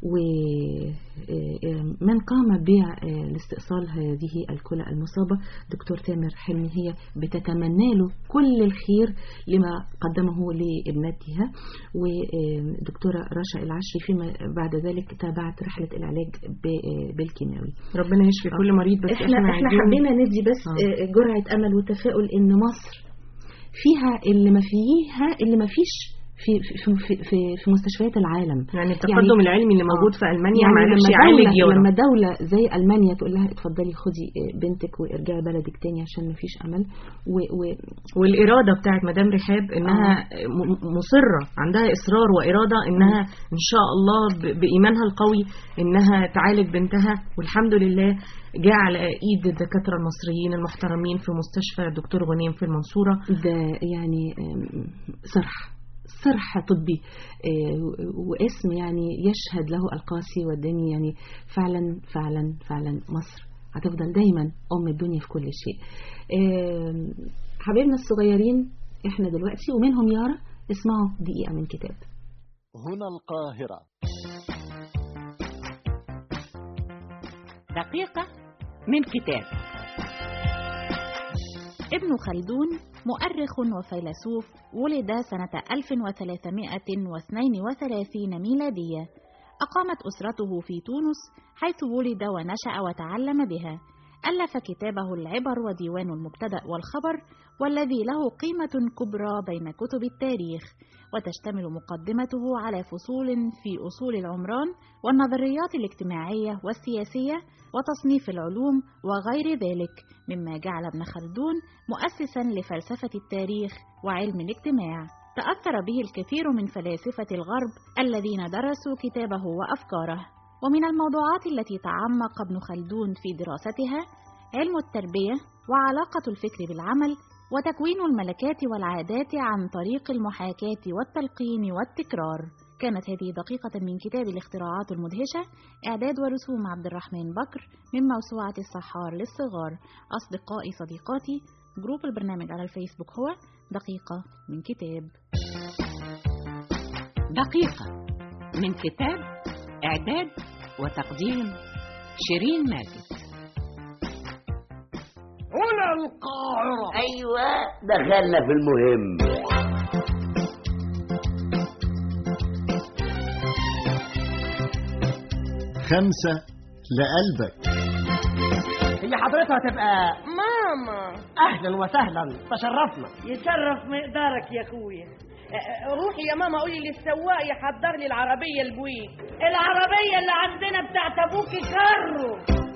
ومن قام بالاستئصال هذه الكلى المصابة دكتور تامر حلمي هي بتتمنى له كل الخير لما قدمه لابنتها ودكتورة رشا العشري فيما بعد ذلك تابعت رحلة العلاج ب- بالكيماوي ربنا يشفي كل مريض بس احنا, احنا احنا عايزين- حبينا ندي بس آه. آه. جرعة أمل وتفاؤل إن مصر فيها اللي ما فيها اللي ما فيش في في في في, في مستشفيات العالم يعني التقدم العلمي اللي موجود في ألمانيا ما عرفش لما يعالج دولة يورا. لما دولة زي ألمانيا تقول لها اتفضلي خدي آه، بنتك وارجعي بلدك تاني عشان ما فيش أمل و, و والإرادة بتاعت مدام رحاب إنها م- مصرة عندها إصرار وإرادة إنها إن شاء الله ب- بإيمانها القوي إنها تعالج بنتها والحمد لله جاء على إيد الدكاترة المصريين المحترمين في مستشفى الدكتور غنيم في المنصورة ده يعني آم، صرح صرح طبي آه، واسم يعني يشهد له القاسي والدني يعني فعلا فعلا فعلا مصر هتفضل دايما أم الدنيا في كل شيء آم، حبايبنا الصغيرين احنا دلوقتي ومنهم يارا اسمعوا دقيقة من كتاب هنا القاهرة دقيقة من كتاب ابن خلدون مؤرخ وفيلسوف ولد سنة 1332 ميلادية أقامت أسرته في تونس حيث ولد ونشأ وتعلم بها ألف كتابه العبر وديوان المبتدأ والخبر والذي له قيمة كبرى بين كتب التاريخ وتشتمل مقدمته على فصول في أصول العمران والنظريات الاجتماعية والسياسية وتصنيف العلوم وغير ذلك مما جعل ابن خلدون مؤسسا لفلسفة التاريخ وعلم الاجتماع تأثر به الكثير من فلاسفة الغرب الذين درسوا كتابه وأفكاره ومن الموضوعات التي تعمق ابن خلدون في دراستها علم التربية وعلاقة الفكر بالعمل وتكوين الملكات والعادات عن طريق المحاكاة والتلقين والتكرار كانت هذه دقيقة من كتاب الاختراعات المدهشة إعداد ورسوم عبد الرحمن بكر من موسوعة السحار للصغار أصدقائي صديقاتي جروب البرنامج على الفيسبوك هو دقيقة من كتاب دقيقة من كتاب إعداد وتقديم شيرين ماجد هنا القاهرة أيوة دخلنا في المهم خمسة لقلبك هي حضرتها تبقى ماما أهلا وسهلا تشرفنا يشرف مقدارك يا اخويا أه، روحي يا ماما قولي للسواق يحضر لي العربيه البويك العربيه اللي عندنا بتاعت ابوكي كارو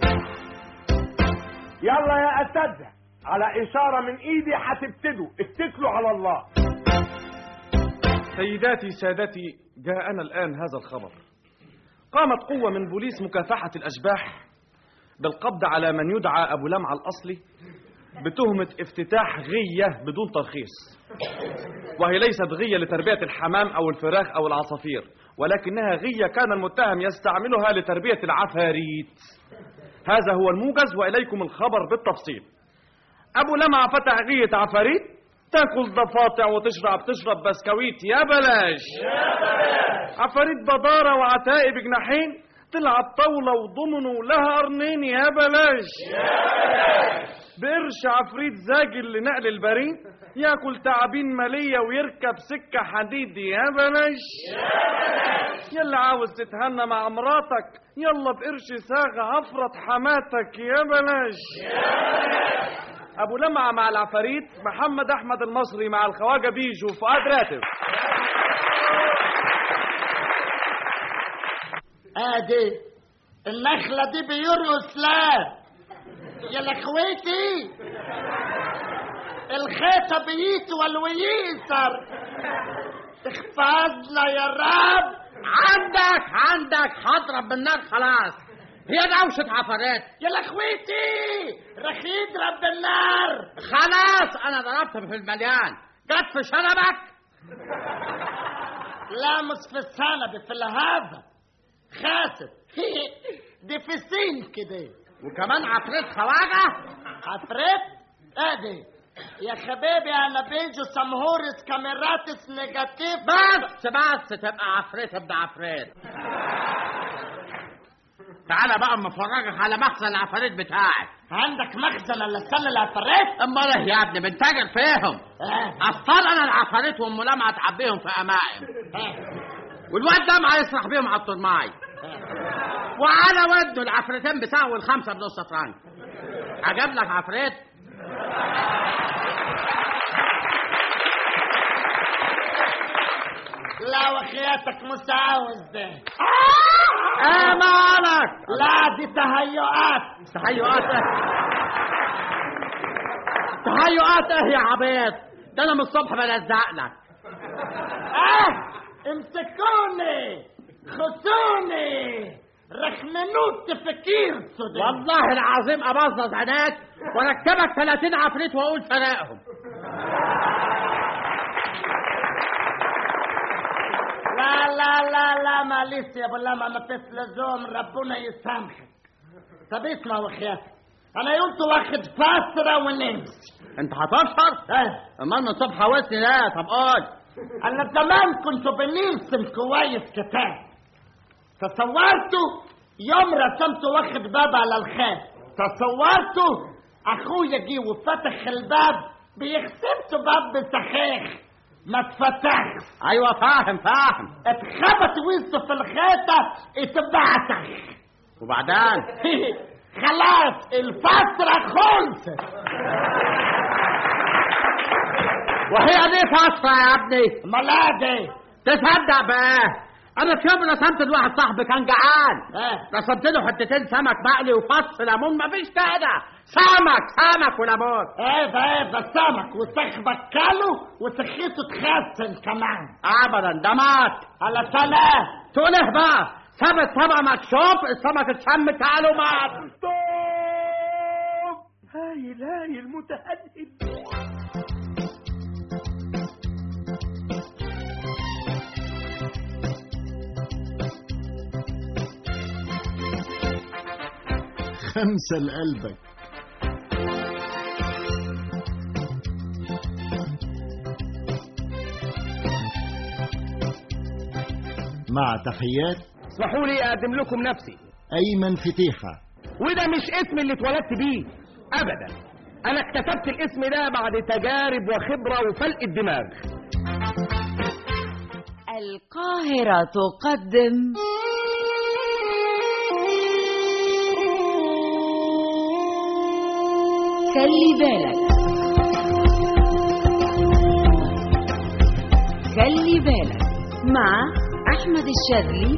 يلا يا اساتذه على اشاره من ايدي هتبتدوا اتكلوا على الله سيداتي سادتي جاءنا الآن هذا الخبر قامت قوة من بوليس مكافحة الأشباح بالقبض على من يدعى أبو لمعة الأصلي بتهمة افتتاح غية بدون ترخيص وهي ليست غية لتربية الحمام أو الفراخ أو العصافير ولكنها غية كان المتهم يستعملها لتربية العفاريت هذا هو الموجز وإليكم الخبر بالتفصيل أبو لمعة فتح غية عفاريت تاكل ضفاطع وتشرب تشرب بسكويت يا بلاش يا بلاش عفاريت بدارة وعتائب جناحين تلعب طاولة وضمنه لها قرنين يا بلاش يا بلاش بقرش عفريت زاجل لنقل البريد ياكل تعابين مالية ويركب سكة حديد يا بلاش يا بلاش يلا عاوز تتهنى مع مراتك يلا بقرش ساغ عفرة حماتك يا بلاش يا بلاش ابو لمعة مع العفاريت محمد احمد المصري مع الخواجة بيجو فؤاد راتب ادي النخلة دي بيرقص لا يا لخويتي الخيطة بيطول ويقصر احفظنا يا رب عندك عندك هضرب بالنار خلاص هي دوشة عفاريت يا لخويتي رح يضرب بالنار خلاص انا ضربت في المليان جت في شنبك لامس في السنب في الهذا خاسر دي في السين كده وكمان عفريت خواجة عفريت ادي يا حبيبي انا بيجو سمهورس كاميراتس نيجاتيف بس بس تبقى عفريت ابن عفريت تعالى بقى اما افرجك على مخزن العفاريت بتاعك عندك مخزن الا استنى العفاريت امال ايه يا ابني بنتاجر فيهم اصطاد انا العفاريت وام لمعه تعبيهم في امائم والواد ده ما يسرح بيهم على الطرماي وعلى وده العفريتين بتاعه والخمسه بنص فرنك عجب لك عفريت لا وخياتك مستعوز ده ايه مالك لا دي تهيؤات تهيؤات ايه تهيؤات ايه يا عبيط ده انا من الصبح بلزق لك اه امسكوني خصوني رخمنوت تفكير صدق والله العظيم ابظظ عينيك واركبك 30 عفريت واقول فرقهم لا لا لا لا معلش يا ابو لما ما فيش لزوم ربنا يسامحك طب اسمع وخياتك انا قلت واخد فترة ونمشي انت هتفطر؟ اه امال من الصبح حاولتني لا طب قول انا زمان كنت بنرسم كويس كتاب تصورته يوم رسمت واخد باب على الخيل تصورته اخويا جه وفتح الباب بيخسبته باب بسخيخ ما اتفتحش ايوه فاهم فاهم اتخبط وسطه في الخيطه اتبعتخ وبعدين خلاص الفترة خلصت وهي دي فترة يا ابني ملادي تصدق بقى انا في يوم رسمت لواحد صاحبي كان جعان اه. رسمت له حتتين سمك مقلي وفص ليمون مفيش كده سمك سمك وليمون ايه ده ايه ده سمك وسخبك كله وسخيته تخسن كمان ابدا ده مات على سلام تقول ايه بقى ساب الطبق مكشوف السمك اتشم تعالوا مات هايل هايل متهدد خمسة لقلبك مع تحيات اسمحوا لي اقدم لكم نفسي أيمن فتيحة وده مش اسم اللي اتولدت بيه ابدا انا اكتسبت الاسم ده بعد تجارب وخبره وفلق الدماغ القاهرة تقدم خلي بالك خلي بالك مع أحمد الشاذلي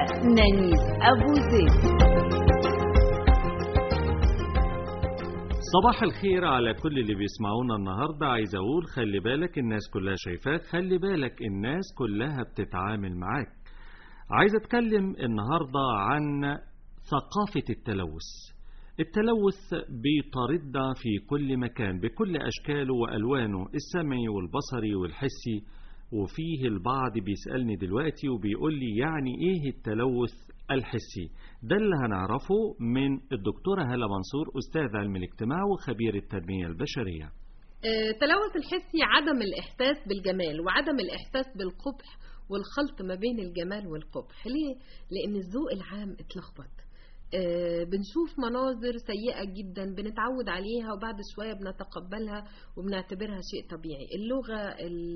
ونانيس أبو زيد صباح الخير على كل اللي بيسمعونا النهاردة عايز أقول خلي بالك الناس كلها شايفاك خلي بالك الناس كلها بتتعامل معاك عايز أتكلم النهاردة عن ثقافة التلوث التلوث بيطاردنا في كل مكان بكل أشكاله وألوانه السمعي والبصري والحسي وفيه البعض بيسألني دلوقتي وبيقول لي يعني إيه التلوث الحسي ده اللي هنعرفه من الدكتورة هالة منصور أستاذ علم الاجتماع وخبير التنمية البشرية التلوث الحسي عدم الإحساس بالجمال وعدم الإحساس بالقبح والخلط ما بين الجمال والقبح ليه؟ لأن الذوق العام اتلخبط آه، بنشوف مناظر سيئة جدا بنتعود عليها وبعد شوية بنتقبلها وبنعتبرها شيء طبيعي اللغة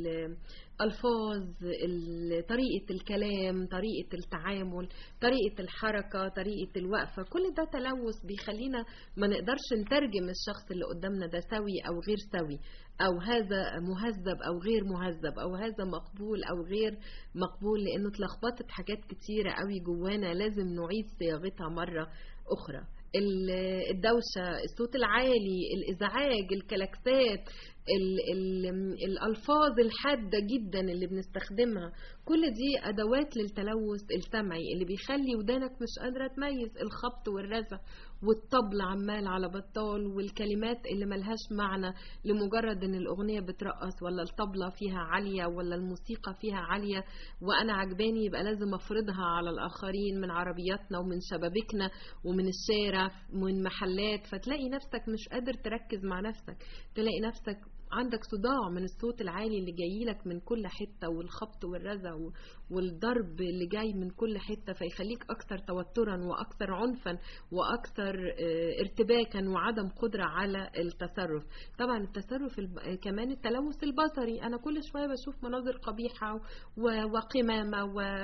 الألفاظ ال- طريقة الكلام طريقة التعامل طريقة الحركة طريقة الوقفة كل ده تلوث بيخلينا ما نقدرش نترجم الشخص اللي قدامنا ده سوي أو غير سوي أو هذا مهذب أو غير مهذب أو هذا مقبول أو غير مقبول لأنه اتلخبطت حاجات كتيرة قوي جوانا لازم نعيد صياغتها مرة أخرى ال- الدوشة الصوت العالي الإزعاج الكلاكسات ال ال الألفاظ الحادة جدا اللي بنستخدمها كل دي أدوات للتلوث السمعي اللي بيخلي ودانك مش قادرة تميز الخبط والرزع والطبل عمال على بطال والكلمات اللي ملهاش معنى لمجرد ان الأغنية بترقص ولا الطبلة فيها عالية ولا الموسيقى فيها عالية وأنا عجباني يبقى لازم أفرضها على الآخرين من عربياتنا ومن شبابيكنا ومن الشارع ومن محلات فتلاقي نفسك مش قادر تركز مع نفسك تلاقي نفسك عندك صداع من الصوت العالي اللي جاي لك من كل حتة والخبط والرزع و- والضرب اللي جاي من كل حتة فيخليك أكثر توترا وأكثر عنفا وأكثر آه، ارتباكا وعدم قدرة على التصرف طبعا التصرف الب... آه، كمان التلوث البصري أنا كل شوية بشوف مناظر قبيحة و... وقمامة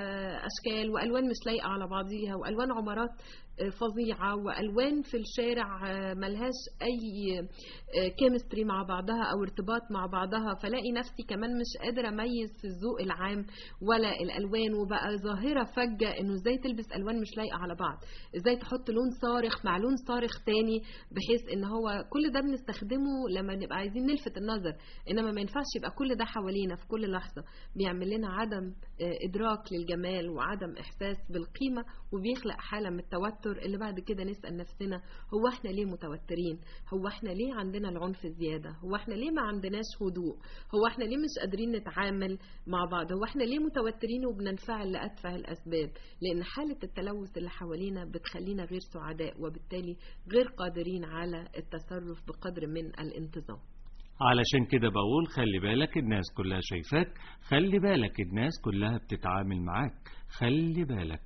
وأشكال وألوان مش لايقة على بعضيها وألوان عمارات آه، فظيعة وألوان في الشارع آه، ملهاش أي كيمستري مع بعضها أو ارتباط مع بعضها فلاقي نفسي كمان مش قادرة أميز في الذوق العام ولا الألوان وبقى ظاهرة فجة إنه إزاي تلبس ألوان مش لايقة على بعض إزاي تحط لون صارخ مع لون صارخ تاني بحيث إن هو كل ده بنستخدمه لما نبقى عايزين نلفت النظر إنما ما ينفعش يبقى كل ده حوالينا في كل لحظة بيعمل لنا عدم آه، إدراك للجمال وعدم إحساس بالقيمة وبيخلق حالة من التوتر اللي بعد كده نسأل نفسنا هو احنا ليه متوترين هو احنا ليه عندنا العنف الزيادة هو احنا ليه ما عندناش هدوء هو احنا ليه مش قادرين نتعامل مع بعض هو احنا ليه متوترين وبننفعل لأتفه الأسباب لأن حالة التلوث اللي حوالينا بتخلينا غير سعداء وبالتالي غير قادرين على التصرف بقدر من الانتظام علشان كده بقول خلي بالك الناس كلها شايفاك خلي بالك الناس كلها بتتعامل معاك خلي بالك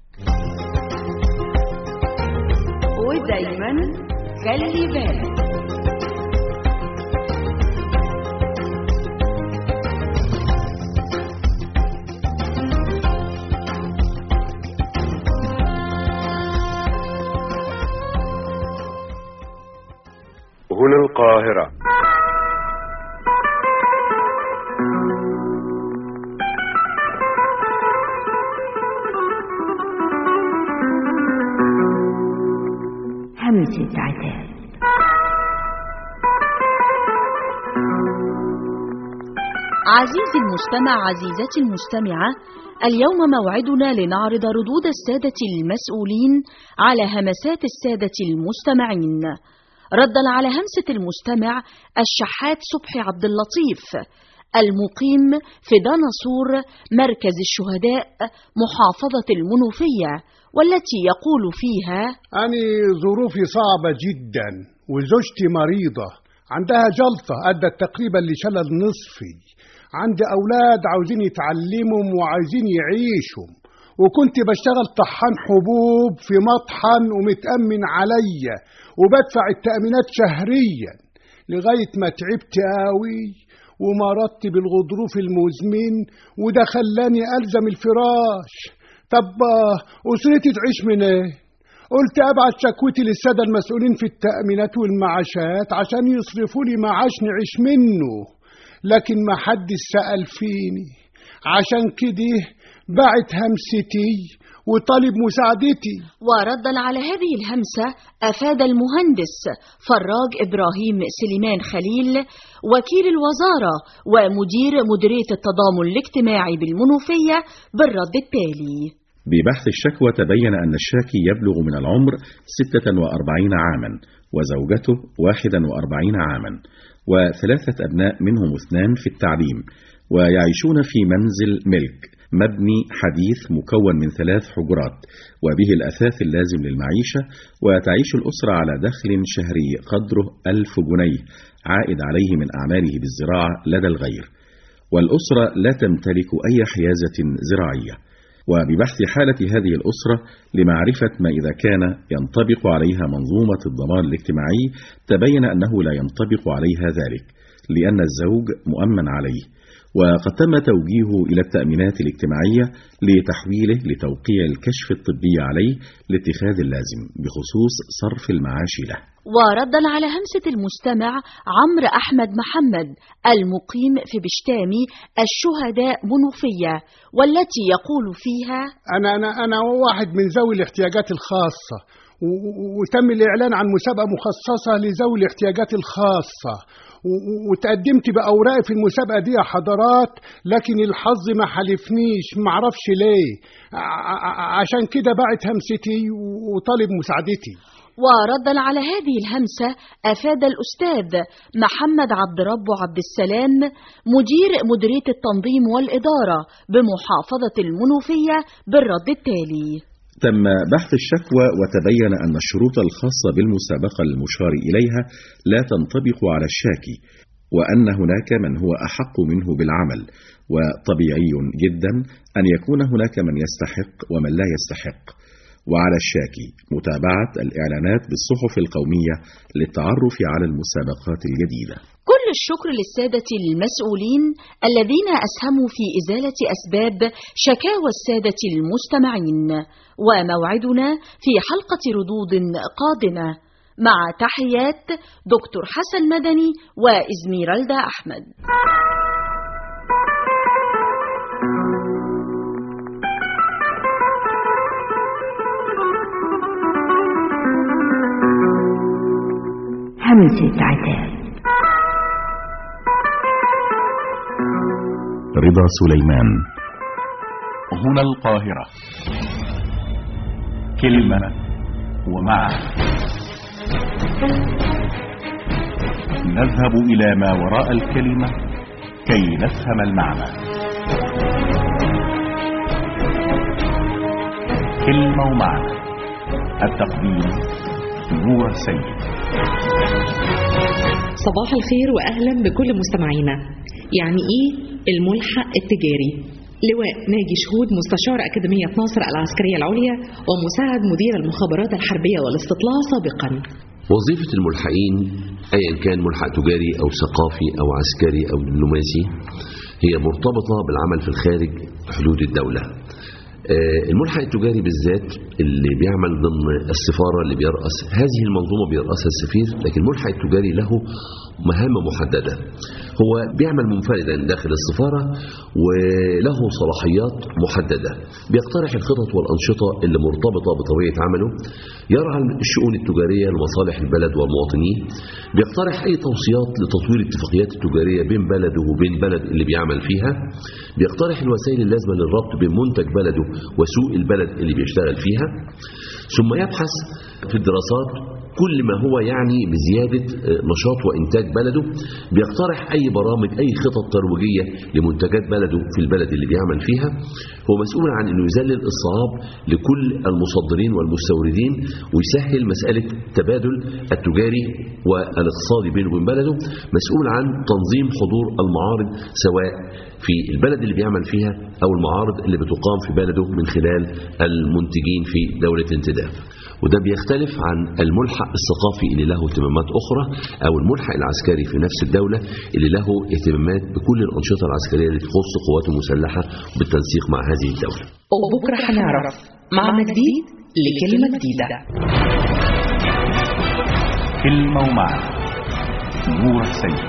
ودايما خلي بالك هنا القاهرة همسة عتاب عزيزي المستمع عزيزتي المستمعة اليوم موعدنا لنعرض ردود السادة المسؤولين على همسات السادة المستمعين ردا على همسة المستمع الشحات صبحي عبد اللطيف المقيم في دنصور مركز الشهداء محافظة المنوفية والتي يقول فيها أنا ظروفي صعبة جدا وزوجتي مريضة عندها جلطة أدت تقريبا لشلل نصفي عندي أولاد عاوزين يتعلموا وعايزين يعيشوا وكنت بشتغل طحان حبوب في مطحن ومتأمن عليا وبدفع التأمينات شهريا لغاية ما تعبت قوي ومرضت بالغضروف المزمن وده خلاني ألزم الفراش طب آه، أسرتي تعيش من ايه؟ قلت أبعت شكوتي للسادة المسؤولين في التأمينات والمعاشات عشان يصرفوا لي معاش نعيش منه لكن ما حدش سأل فيني عشان كده باعت همستي وطالب مساعدتي وردا على هذه الهمسة أفاد المهندس فراج إبراهيم سليمان خليل وكيل الوزارة ومدير مديرية التضامن الاجتماعي بالمنوفية بالرد التالي ببحث الشكوى تبين أن الشاكي يبلغ من العمر 46 عاما وزوجته 41 عاما وثلاثة أبناء منهم اثنان في التعليم ويعيشون في منزل ملك مبني حديث مكون من ثلاث حجرات وبه الأثاث اللازم للمعيشة وتعيش الأسرة على دخل شهري قدره ألف جنيه عائد عليه من أعماله بالزراعة لدى الغير والأسرة لا تمتلك أي حيازة زراعية وببحث حالة هذه الأسرة لمعرفة ما إذا كان ينطبق عليها منظومة الضمان الاجتماعي تبين أنه لا ينطبق عليها ذلك لأن الزوج مؤمن عليه وقد تم توجيهه إلى التأمينات الاجتماعية لتحويله لتوقيع الكشف الطبي عليه لاتخاذ اللازم بخصوص صرف المعاش له وردا على همسة المستمع عمرو أحمد محمد المقيم في بشتامي الشهداء منوفية والتي يقول فيها أنا أنا أنا واحد من ذوي الاحتياجات الخاصة و- و- وتم الإعلان عن مسابقة مخصصة لذوي الاحتياجات الخاصة و- و- وتقدمت بأوراقي في المسابقة دي يا حضرات لكن الحظ ما حلفنيش معرفش ليه ع- ع- عشان كده باعت همستي و- وطالب مساعدتي وردا على هذه الهمسة أفاد الأستاذ محمد عبد رب عبد السلام مدير مديرية التنظيم والإدارة بمحافظة المنوفية بالرد التالي تم بحث الشكوى وتبين أن الشروط الخاصة بالمسابقة المشار إليها لا تنطبق على الشاكي وأن هناك من هو أحق منه بالعمل وطبيعي جدا أن يكون هناك من يستحق ومن لا يستحق وعلى الشاكي متابعة الإعلانات بالصحف القومية للتعرف على المسابقات الجديدة كل الشكر للسادة المسؤولين الذين أسهموا في إزالة أسباب شكاوى السادة المستمعين وموعدنا في حلقة ردود قادمة مع تحيات دكتور حسن مدني وإزميرالدا أحمد همسة عتاب رضا سليمان هنا القاهرة كلمة ومعنى نذهب إلى ما وراء الكلمة كي نفهم المعنى كلمة ومعنى التقديم نور سيد صباح الخير واهلا بكل مستمعينا يعني ايه الملحق التجاري لواء ناجي شهود مستشار أكاديمية ناصر العسكرية العليا ومساعد مدير المخابرات الحربية والاستطلاع سابقا وظيفة الملحقين أيا كان ملحق تجاري أو ثقافي أو عسكري أو دبلوماسي هي مرتبطة بالعمل في الخارج حدود الدولة آه، الملحق التجاري بالذات اللي بيعمل ضمن السفارة اللي بيرأس هذه المنظومة بيرأسها السفير لكن الملحق التجاري له مهام محددة هو بيعمل منفردا داخل السفارة وله صلاحيات محددة بيقترح الخطط والأنشطة اللي مرتبطة بطبيعة عمله يرعى الشؤون التجارية لمصالح البلد والمواطنين بيقترح أي توصيات لتطوير الاتفاقيات التجارية بين بلده وبين بلد اللي بيعمل فيها بيقترح الوسائل اللازمة للربط بين منتج بلده وسوق البلد اللي بيشتغل فيها ثم يبحث في الدراسات كل ما هو يعني بزيادة نشاط وإنتاج بلده بيقترح أي برامج أي خطط ترويجية لمنتجات بلده في البلد اللي بيعمل فيها هو مسؤول عن أنه يذلل الصعاب لكل المصدرين والمستوردين ويسهل مسألة التبادل التجاري والاقتصادي بينه وبين بلده مسؤول عن تنظيم حضور المعارض سواء في البلد اللي بيعمل فيها أو المعارض اللي بتقام في بلده من خلال المنتجين في دولة انتداب وده بيختلف عن الملحق الثقافي اللي له اهتمامات أخرى أو الملحق العسكري في نفس الدولة اللي له اهتمامات بكل الأنشطة العسكرية اللي تخص قواته المسلحة بالتنسيق مع هذه الدولة وبكرة هنعرف معنى جديد لكلمة جديدة كلمة ومعنى نور سيد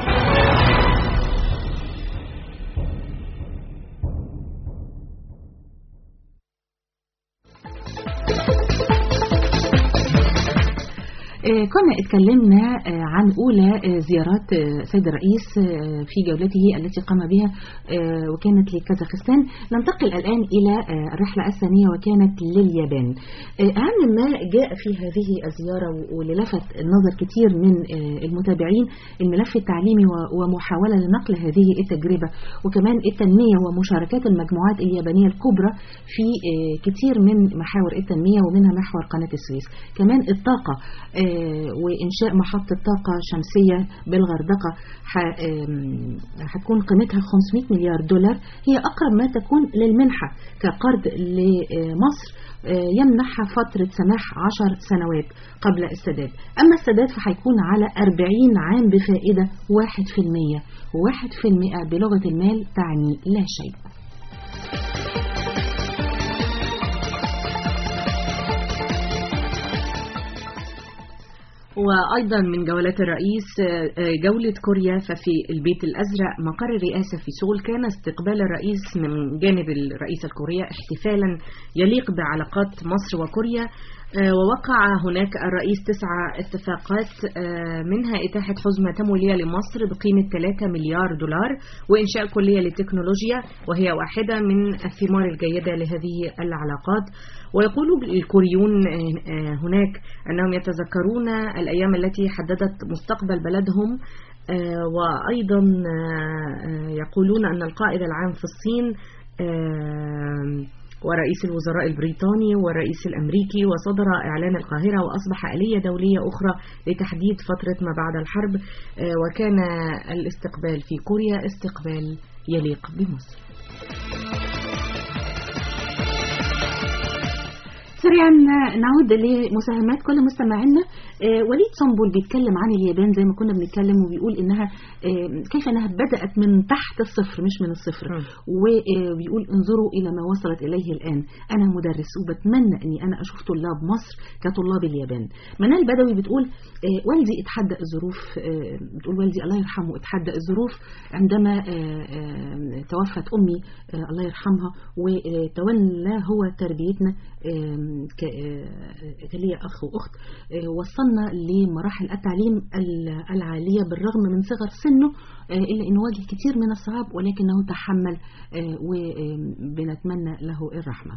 آه، كنا اتكلمنا آه، عن أولى آه، زيارات آه، سيد الرئيس آه، في جولته التي قام بها آه، وكانت لكازاخستان ننتقل الآن إلى آه، الرحلة الثانية وكانت لليابان آه، أهم ما جاء في هذه الزيارة واللي لفت نظر كتير من آه، المتابعين الملف التعليمي و- ومحاولة لنقل هذه التجربة وكمان التنمية ومشاركات المجموعات اليابانية الكبرى في آه، كتير من محاور التنمية ومنها محور قناة السويس كمان الطاقة آه، وإنشاء محطة طاقة شمسية بالغردقة ح- آم، هتكون قيمتها 500 مليار دولار هي أقرب ما تكون للمنحة كقرض لمصر آه، يمنحها فترة سماح 10 سنوات قبل السداد أما السداد فهيكون على 40 عام بفائدة 1% و1% بلغة المال تعني لا شيء وأيضا من جولات الرئيس آه، آه، جولة كوريا ففي البيت الأزرق مقر الرئاسة في سول كان استقبال الرئيس من جانب الرئيس الكورية احتفالا يليق بعلاقات مصر وكوريا آه، ووقع هناك الرئيس تسع اتفاقات آه، منها إتاحة حزمة تمويلية لمصر بقيمة 3 مليار دولار وإنشاء كلية للتكنولوجيا وهي واحدة من الثمار الجيدة لهذه العلاقات ويقول الكوريون آه، آه، هناك أنهم يتذكرون الأيام التي حددت مستقبل بلدهم آه، وأيضا آه، آه، يقولون أن القائد العام في الصين آه، ورئيس الوزراء البريطاني والرئيس الأمريكي وصدر إعلان القاهرة وأصبح آلية دولية أخرى لتحديد فترة ما بعد الحرب آه، وكان الاستقبال في كوريا استقبال يليق بمصر سريعا نعود لمساهمات كل مستمعينا آه، وليد صنبول بيتكلم عن اليابان زي ما كنا بنتكلم وبيقول انها آه، كيف انها بدأت من تحت الصفر مش من الصفر وبيقول انظروا الى ما وصلت اليه الان انا مدرس وبتمنى اني انا اشوف طلاب مصر كطلاب اليابان منال بدوي بتقول آه، والدي اتحدى الظروف آه، بتقول والدي الله يرحمه اتحدى الظروف عندما آه، آه، توفت امي آه، الله يرحمها وتولى هو تربيتنا آم، ك- آه، كان ليا اخ واخت آه، وصلنا لمراحل التعليم ال- العاليه بالرغم من صغر سنه آه، الا انه واجه كثير من الصعاب ولكنه تحمل آه، وبنتمنى له الرحمه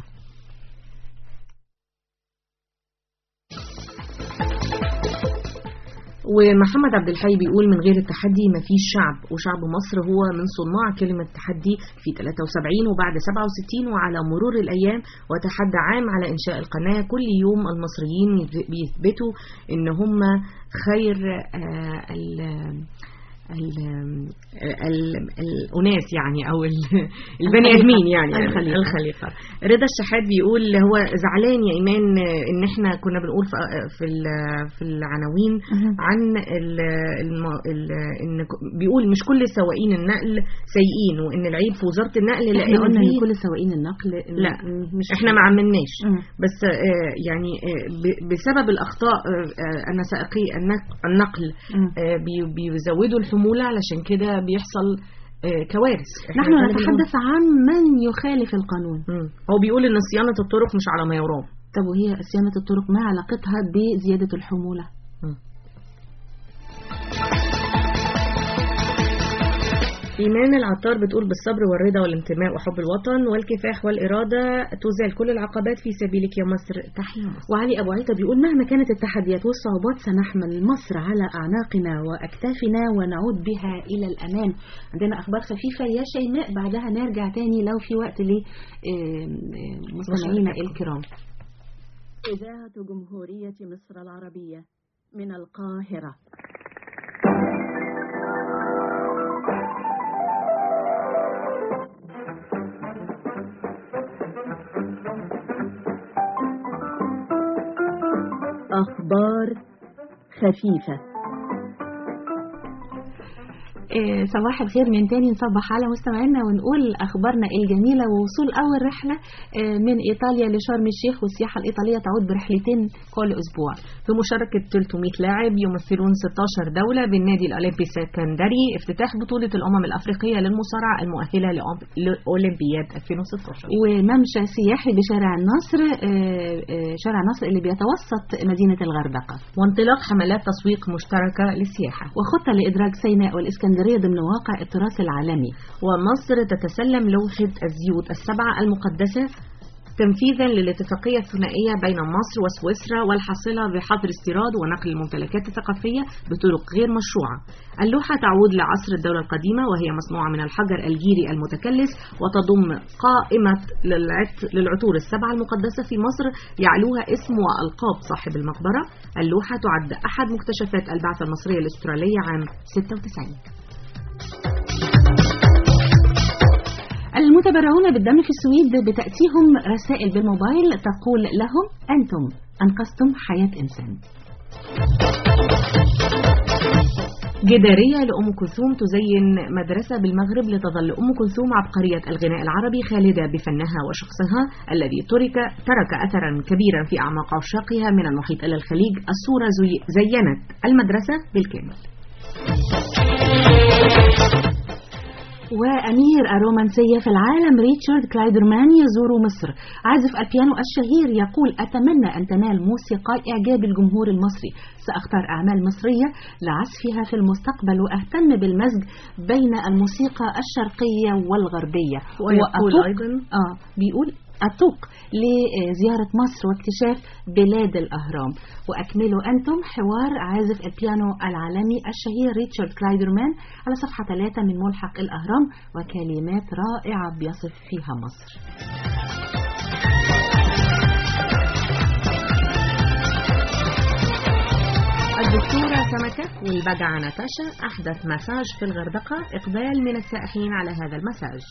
ومحمد عبد الحي بيقول من غير التحدي مفيش شعب وشعب مصر هو من صناع كلمة تحدي في 73 وبعد 67 وعلى مرور الأيام وتحدى عام على إنشاء القناة كل يوم المصريين بيثبتوا إن هم خير آه، ال- ال- ال- الأناس يعني أو ال- البني آدمين يعني الخليقة. الخليقة رضا الشحات بيقول هو زعلان يا إيمان إن إحنا كنا بنقول في في ال- في العناوين عن ال الم ال إن ك- بيقول مش كل سواقين النقل سيئين وإن العيب في وزارة النقل احنا لأن قلنا في- ان كل سواقين النقل لا مش احنا ما عملناش مم. بس آه، يعني آه، ب- بسبب الاخطاء آه، آه، انا سائقي النق- النقل آه، بي- بيزودوا الحموله علشان كده بيحصل آه، كوارث إحنا نحن ده اللي نتحدث بنقوله. عن من يخالف القانون هو بيقول ان صيانه الطرق مش على ما يرام طب وهي صيانة الطرق ما علاقتها بزيادة الحمولة إيمان العطار بتقول بالصبر والرضا والانتماء وحب الوطن والكفاح والإرادة تزال كل العقبات في سبيلك يا مصر تحيا مصر وعلي أبو عيطة بيقول مهما كانت التحديات والصعوبات سنحمل مصر على أعناقنا وأكتافنا ونعود بها إلى الأمام عندنا أخبار خفيفة يا شيماء بعدها نرجع تاني لو في وقت لمستمعينا الكرام إذاعة جمهورية مصر العربية من القاهرة أخبار خفيفة آه، صباح الخير من تاني نصبح على مستمعينا ونقول أخبارنا الجميلة ووصول أول رحلة آه، من إيطاليا لشرم الشيخ والسياحة الإيطالية تعود برحلتين كل أسبوع في مشاركة 300 لاعب يمثلون 16 دولة بالنادي الأولمبي السكندري افتتاح بطولة الأمم الأفريقية للمصارعة المؤهلة لأم- لأولمبياد 2016 وممشى سياحي بشارع النصر آه، آه، شارع النصر اللي بيتوسط مدينة الغردقة وانطلاق حملات تسويق مشتركة للسياحة وخطة لإدراج سيناء والإسكندرية ضمن واقع التراث العالمي ومصر تتسلم لوحة الزيوت السبعة المقدسة تنفيذا للاتفاقية الثنائية بين مصر وسويسرا والحاصلة بحظر استيراد ونقل الممتلكات الثقافية بطرق غير مشروعة اللوحة تعود لعصر الدولة القديمة وهي مصنوعة من الحجر الجيري المتكلس وتضم قائمة للعت- للعطور السبعة المقدسة في مصر يعلوها اسم وألقاب صاحب المقبرة اللوحة تعد أحد مكتشفات البعثة المصرية الاسترالية عام 96 المتبرعون بالدم في السويد بتأتيهم رسائل بالموبايل تقول لهم أنتم أنقذتم حياة إنسان جدارية لأم كلثوم تزين مدرسة بالمغرب لتظل أم كلثوم عبقرية الغناء العربي خالدة بفنها وشخصها الذي ترك ترك أثرا كبيرا في أعماق عشاقها من المحيط إلى الخليج الصورة زي زينت المدرسة بالكامل وأمير الرومانسية في العالم ريتشارد كلايدرمان يزور مصر عازف البيانو الشهير يقول أتمنى أن تنال موسيقى إعجاب الجمهور المصري سأختار أعمال مصرية لعزفها في المستقبل وأهتم بالمزج بين الموسيقى الشرقية والغربية ويقول وأتوق- أيضا آه بيقول أتوق لزيارة مصر واكتشاف بلاد الأهرام وأكملوا أنتم حوار عازف البيانو العالمي الشهير ريتشارد كلايدرمان على صفحة 3 من ملحق الأهرام وكلمات رائعة بيصف فيها مصر الدكتورة سمكة والبجعة ناتاشا أحدث مساج في الغردقة إقبال من السائحين على هذا المساج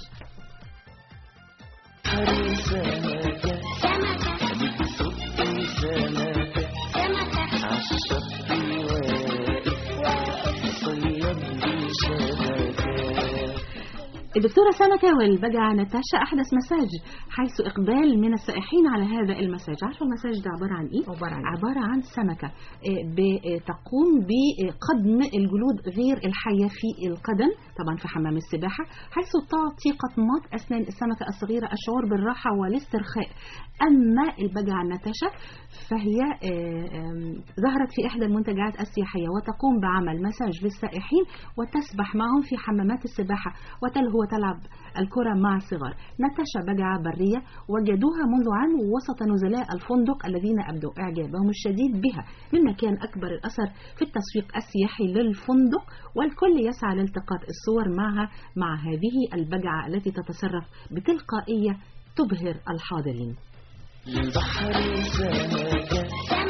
الدكتورة سمكة والبجعة ناتاشا أحدث مساج حيث إقبال من السائحين على هذا المساج عارفة المساج ده عبارة عن إيه؟ عبارة عن عبارة عن سمكة آه، بتقوم بقدم الجلود غير الحية في القدم طبعا في حمام السباحة حيث تعطي قطمات أسنان السمكة الصغيرة الشعور بالراحة والاسترخاء أما البجعة ناتاشا فهي آه، آم، ظهرت في إحدى المنتجعات السياحية وتقوم بعمل مساج للسائحين وتسبح معهم في حمامات السباحة وتلهو وتلعب الكرة مع الصغار ناتاشا بجعة برية وجدوها منذ عام وسط نزلاء الفندق الذين أبدوا إعجابهم الشديد بها مما كان أكبر الأثر في التسويق السياحي للفندق والكل يسعى لالتقاط الصور معها مع هذه البجعة التي تتصرف بتلقائية تبهر الحاضرين للبحر سمكة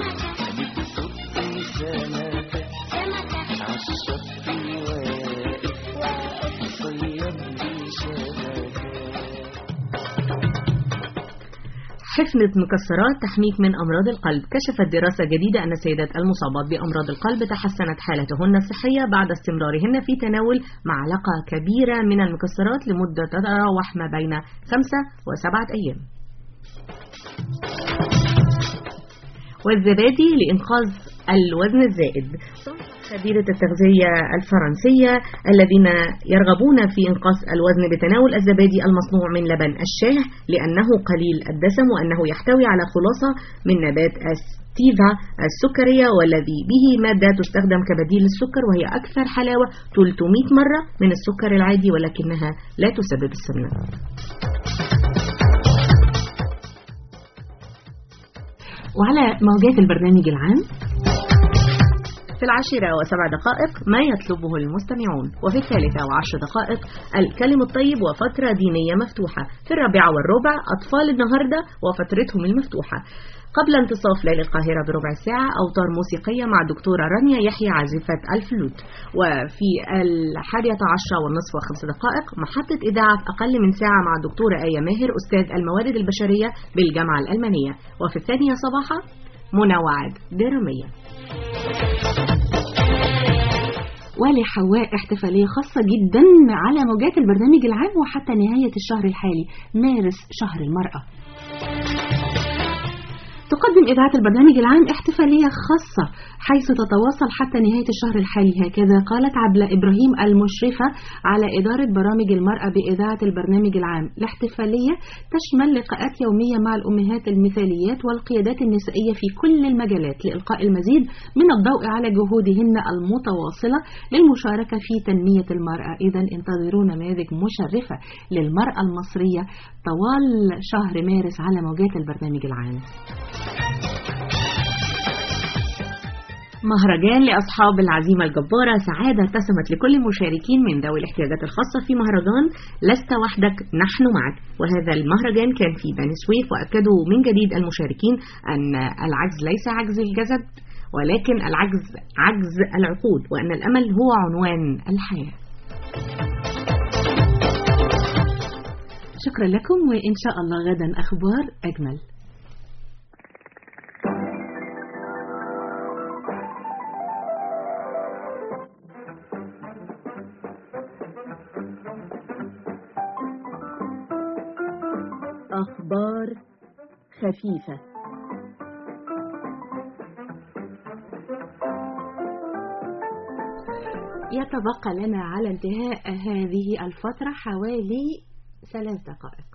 بتصدي سمكة عالشط واقف صيد لي شبكة حفنة مكسرات تحميك من أمراض القلب كشفت دراسة جديدة أن السيدات المصابات بأمراض القلب تحسنت حالتهن الصحية بعد استمرارهن في تناول معلقة كبيرة من المكسرات لمدة تتراوح ما بين خمسة وسبعة أيام والزبادي لإنقاذ الوزن الزائد خبيرة التغذية الفرنسية الذين يرغبون في إنقاص الوزن بتناول الزبادي المصنوع من لبن الشاه لأنه قليل الدسم وأنه يحتوي على خلاصة من نبات ستيفا السكرية والذي به مادة تستخدم كبديل للسكر وهي أكثر حلاوة 300 مرة من السكر العادي ولكنها لا تسبب السمنة وعلى موجات البرنامج العام في العاشرة وسبع دقائق ما يطلبه المستمعون وفي الثالثة وعشر دقائق الكلم الطيب وفترة دينية مفتوحة في الرابعة والربع أطفال النهاردة وفترتهم المفتوحة قبل انتصاف ليل القاهرة بربع ساعة أوتار موسيقية مع الدكتورة رانيا يحيى عازفة الفلوت وفي الحادية عشرة والنصف وخمس دقائق محطة إذاعة في أقل من ساعة مع الدكتورة آية ماهر أستاذ الموارد البشرية بالجامعة الألمانية وفي الثانية صباحا منوعات درامية ولحواء احتفالية خاصة جدا على موجات البرنامج العام وحتى نهاية الشهر الحالي مارس شهر المرأة تقدم إذاعة البرنامج العام احتفالية خاصة حيث تتواصل حتى نهاية الشهر الحالي هكذا قالت عبلة إبراهيم المشرفة على إدارة برامج المرأة بإذاعة البرنامج العام الاحتفالية تشمل لقاءات يومية مع الأمهات المثاليات والقيادات النسائية في كل المجالات لإلقاء المزيد من الضوء على جهودهن المتواصلة للمشاركة في تنمية المرأة إذا انتظروا نماذج مشرفة للمرأة المصرية طوال شهر مارس على موجات البرنامج العام مهرجان لأصحاب العزيمة الجبارة سعادة ارتسمت لكل المشاركين من ذوي الاحتياجات الخاصة في مهرجان لست وحدك نحن معك وهذا المهرجان كان في بني سويف وأكدوا من جديد المشاركين أن العجز ليس عجز الجسد ولكن العجز عجز العقول وأن الأمل هو عنوان الحياة شكرا لكم وإن شاء الله غدا أخبار أجمل أخبار خفيفة يتبقى لنا على انتهاء هذه الفترة حوالي ثلاث دقائق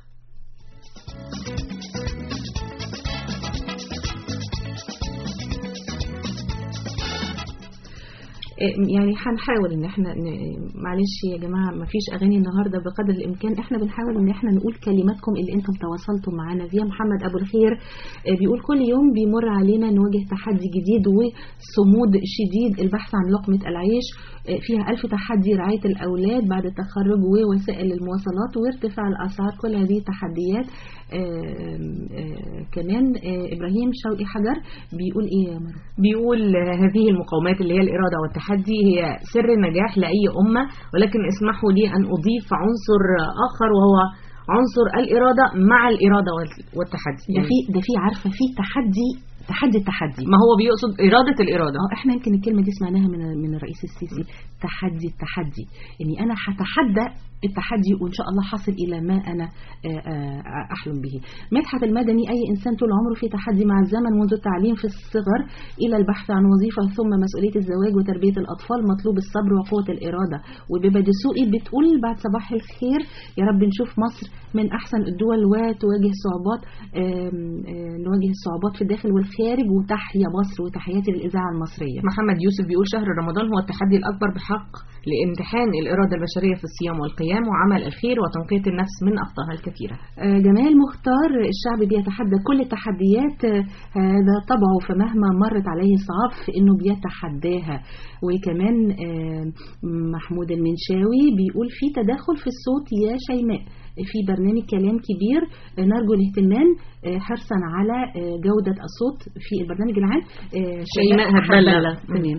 يعني هنحاول ان احنا ن- معلش يا جماعه ما فيش اغاني النهارده بقدر الامكان احنا بنحاول ان احنا نقول كلماتكم اللي انتم تواصلتم معانا فيها محمد ابو الخير آه، بيقول كل يوم بيمر علينا نواجه تحدي جديد وصمود شديد البحث عن لقمه العيش آه، فيها ألف تحدي رعايه الاولاد بعد التخرج ووسائل المواصلات وارتفاع الاسعار كل هذه التحديات آه، آه، كمان آه، ابراهيم شوقي حجر بيقول ايه يا مروه بيقول هذه المقاومات اللي هي الإرادة والتحدي هي سر النجاح لأي أمة ولكن اسمحوا لي أن أضيف عنصر آخر وهو عنصر الإرادة مع الإرادة وال- والتحدي ده في ده في عارفه في تحدي تحدي التحدي ما هو بيقصد إرادة الإرادة اه احنا يمكن الكلمه دي سمعناها من من الرئيس السيسي تحدي التحدي اني انا هتحدى التحدي وان شاء الله حاصل الى ما انا آه، آه، احلم به مدحت المدني اي انسان طول عمره في تحدي مع الزمن منذ التعليم في الصغر الى البحث عن وظيفه ثم مسؤوليه الزواج وتربيه الاطفال مطلوب الصبر وقوه الاراده وبيبا دسوقي بتقول بعد صباح الخير يا رب نشوف مصر من احسن الدول وتواجه صعوبات آم، آه، نواجه الصعوبات في الداخل والخارج وتحيا مصر وتحياتي للاذاعه المصريه محمد يوسف بيقول شهر رمضان هو التحدي الأكبر بحق لامتحان الإرادة البشرية في الصيام والقيام وعمل الخير وتنقية النفس من أخطائها الكثيرة آه، جمال مختار الشعب بيتحدى كل التحديات آه، هذا طبعه فمهما مرت عليه صعاب في انه بيتحداها وكمان آه، محمود المنشاوي بيقول في تدخل في الصوت يا شيماء في برنامج كلام كبير آه، نرجو الاهتمام آه، حرصا على آه، جودة الصوت في البرنامج العام آه، شيماء هتبلغ. تمام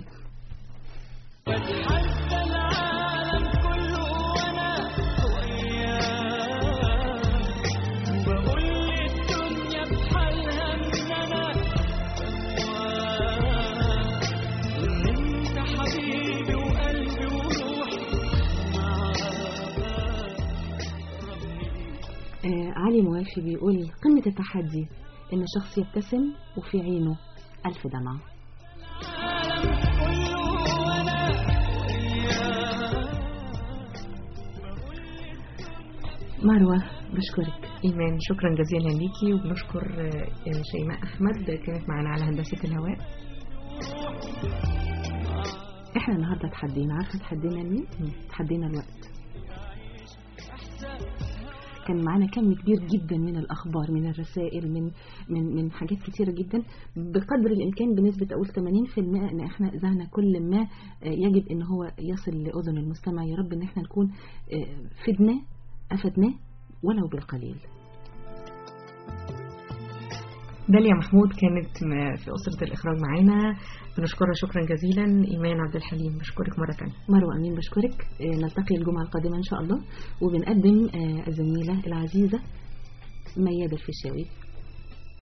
آه، علي موافي بيقول قمة التحدي إن شخص يبتسم وفي عينه ألف دمعة مروة بشكرك إيمان شكرا جزيلا ليكي وبنشكر آه، شيماء أحمد كانت معنا على هندسة الهواء احنا النهارده تحدينا عارفه تحدينا مين؟ تحدينا الوقت كان معانا كم كبير جدا من الاخبار من الرسائل من من من حاجات كتيره جدا بقدر الامكان بنسبه اقول 80% ان احنا اذاعنا كل ما آه، يجب ان هو يصل لاذن المستمع يا رب ان احنا نكون آه، فدناه افدناه ولو بالقليل داليا محمود كانت م- في أسرة الإخراج معانا بنشكرها شكرا جزيلا إيمان عبد الحليم بشكرك مرة تانية مروة أمين بشكرك آه، نلتقي الجمعة القادمة إن شاء الله وبنقدم آه، الزميلة العزيزة ميادة الفيشاوي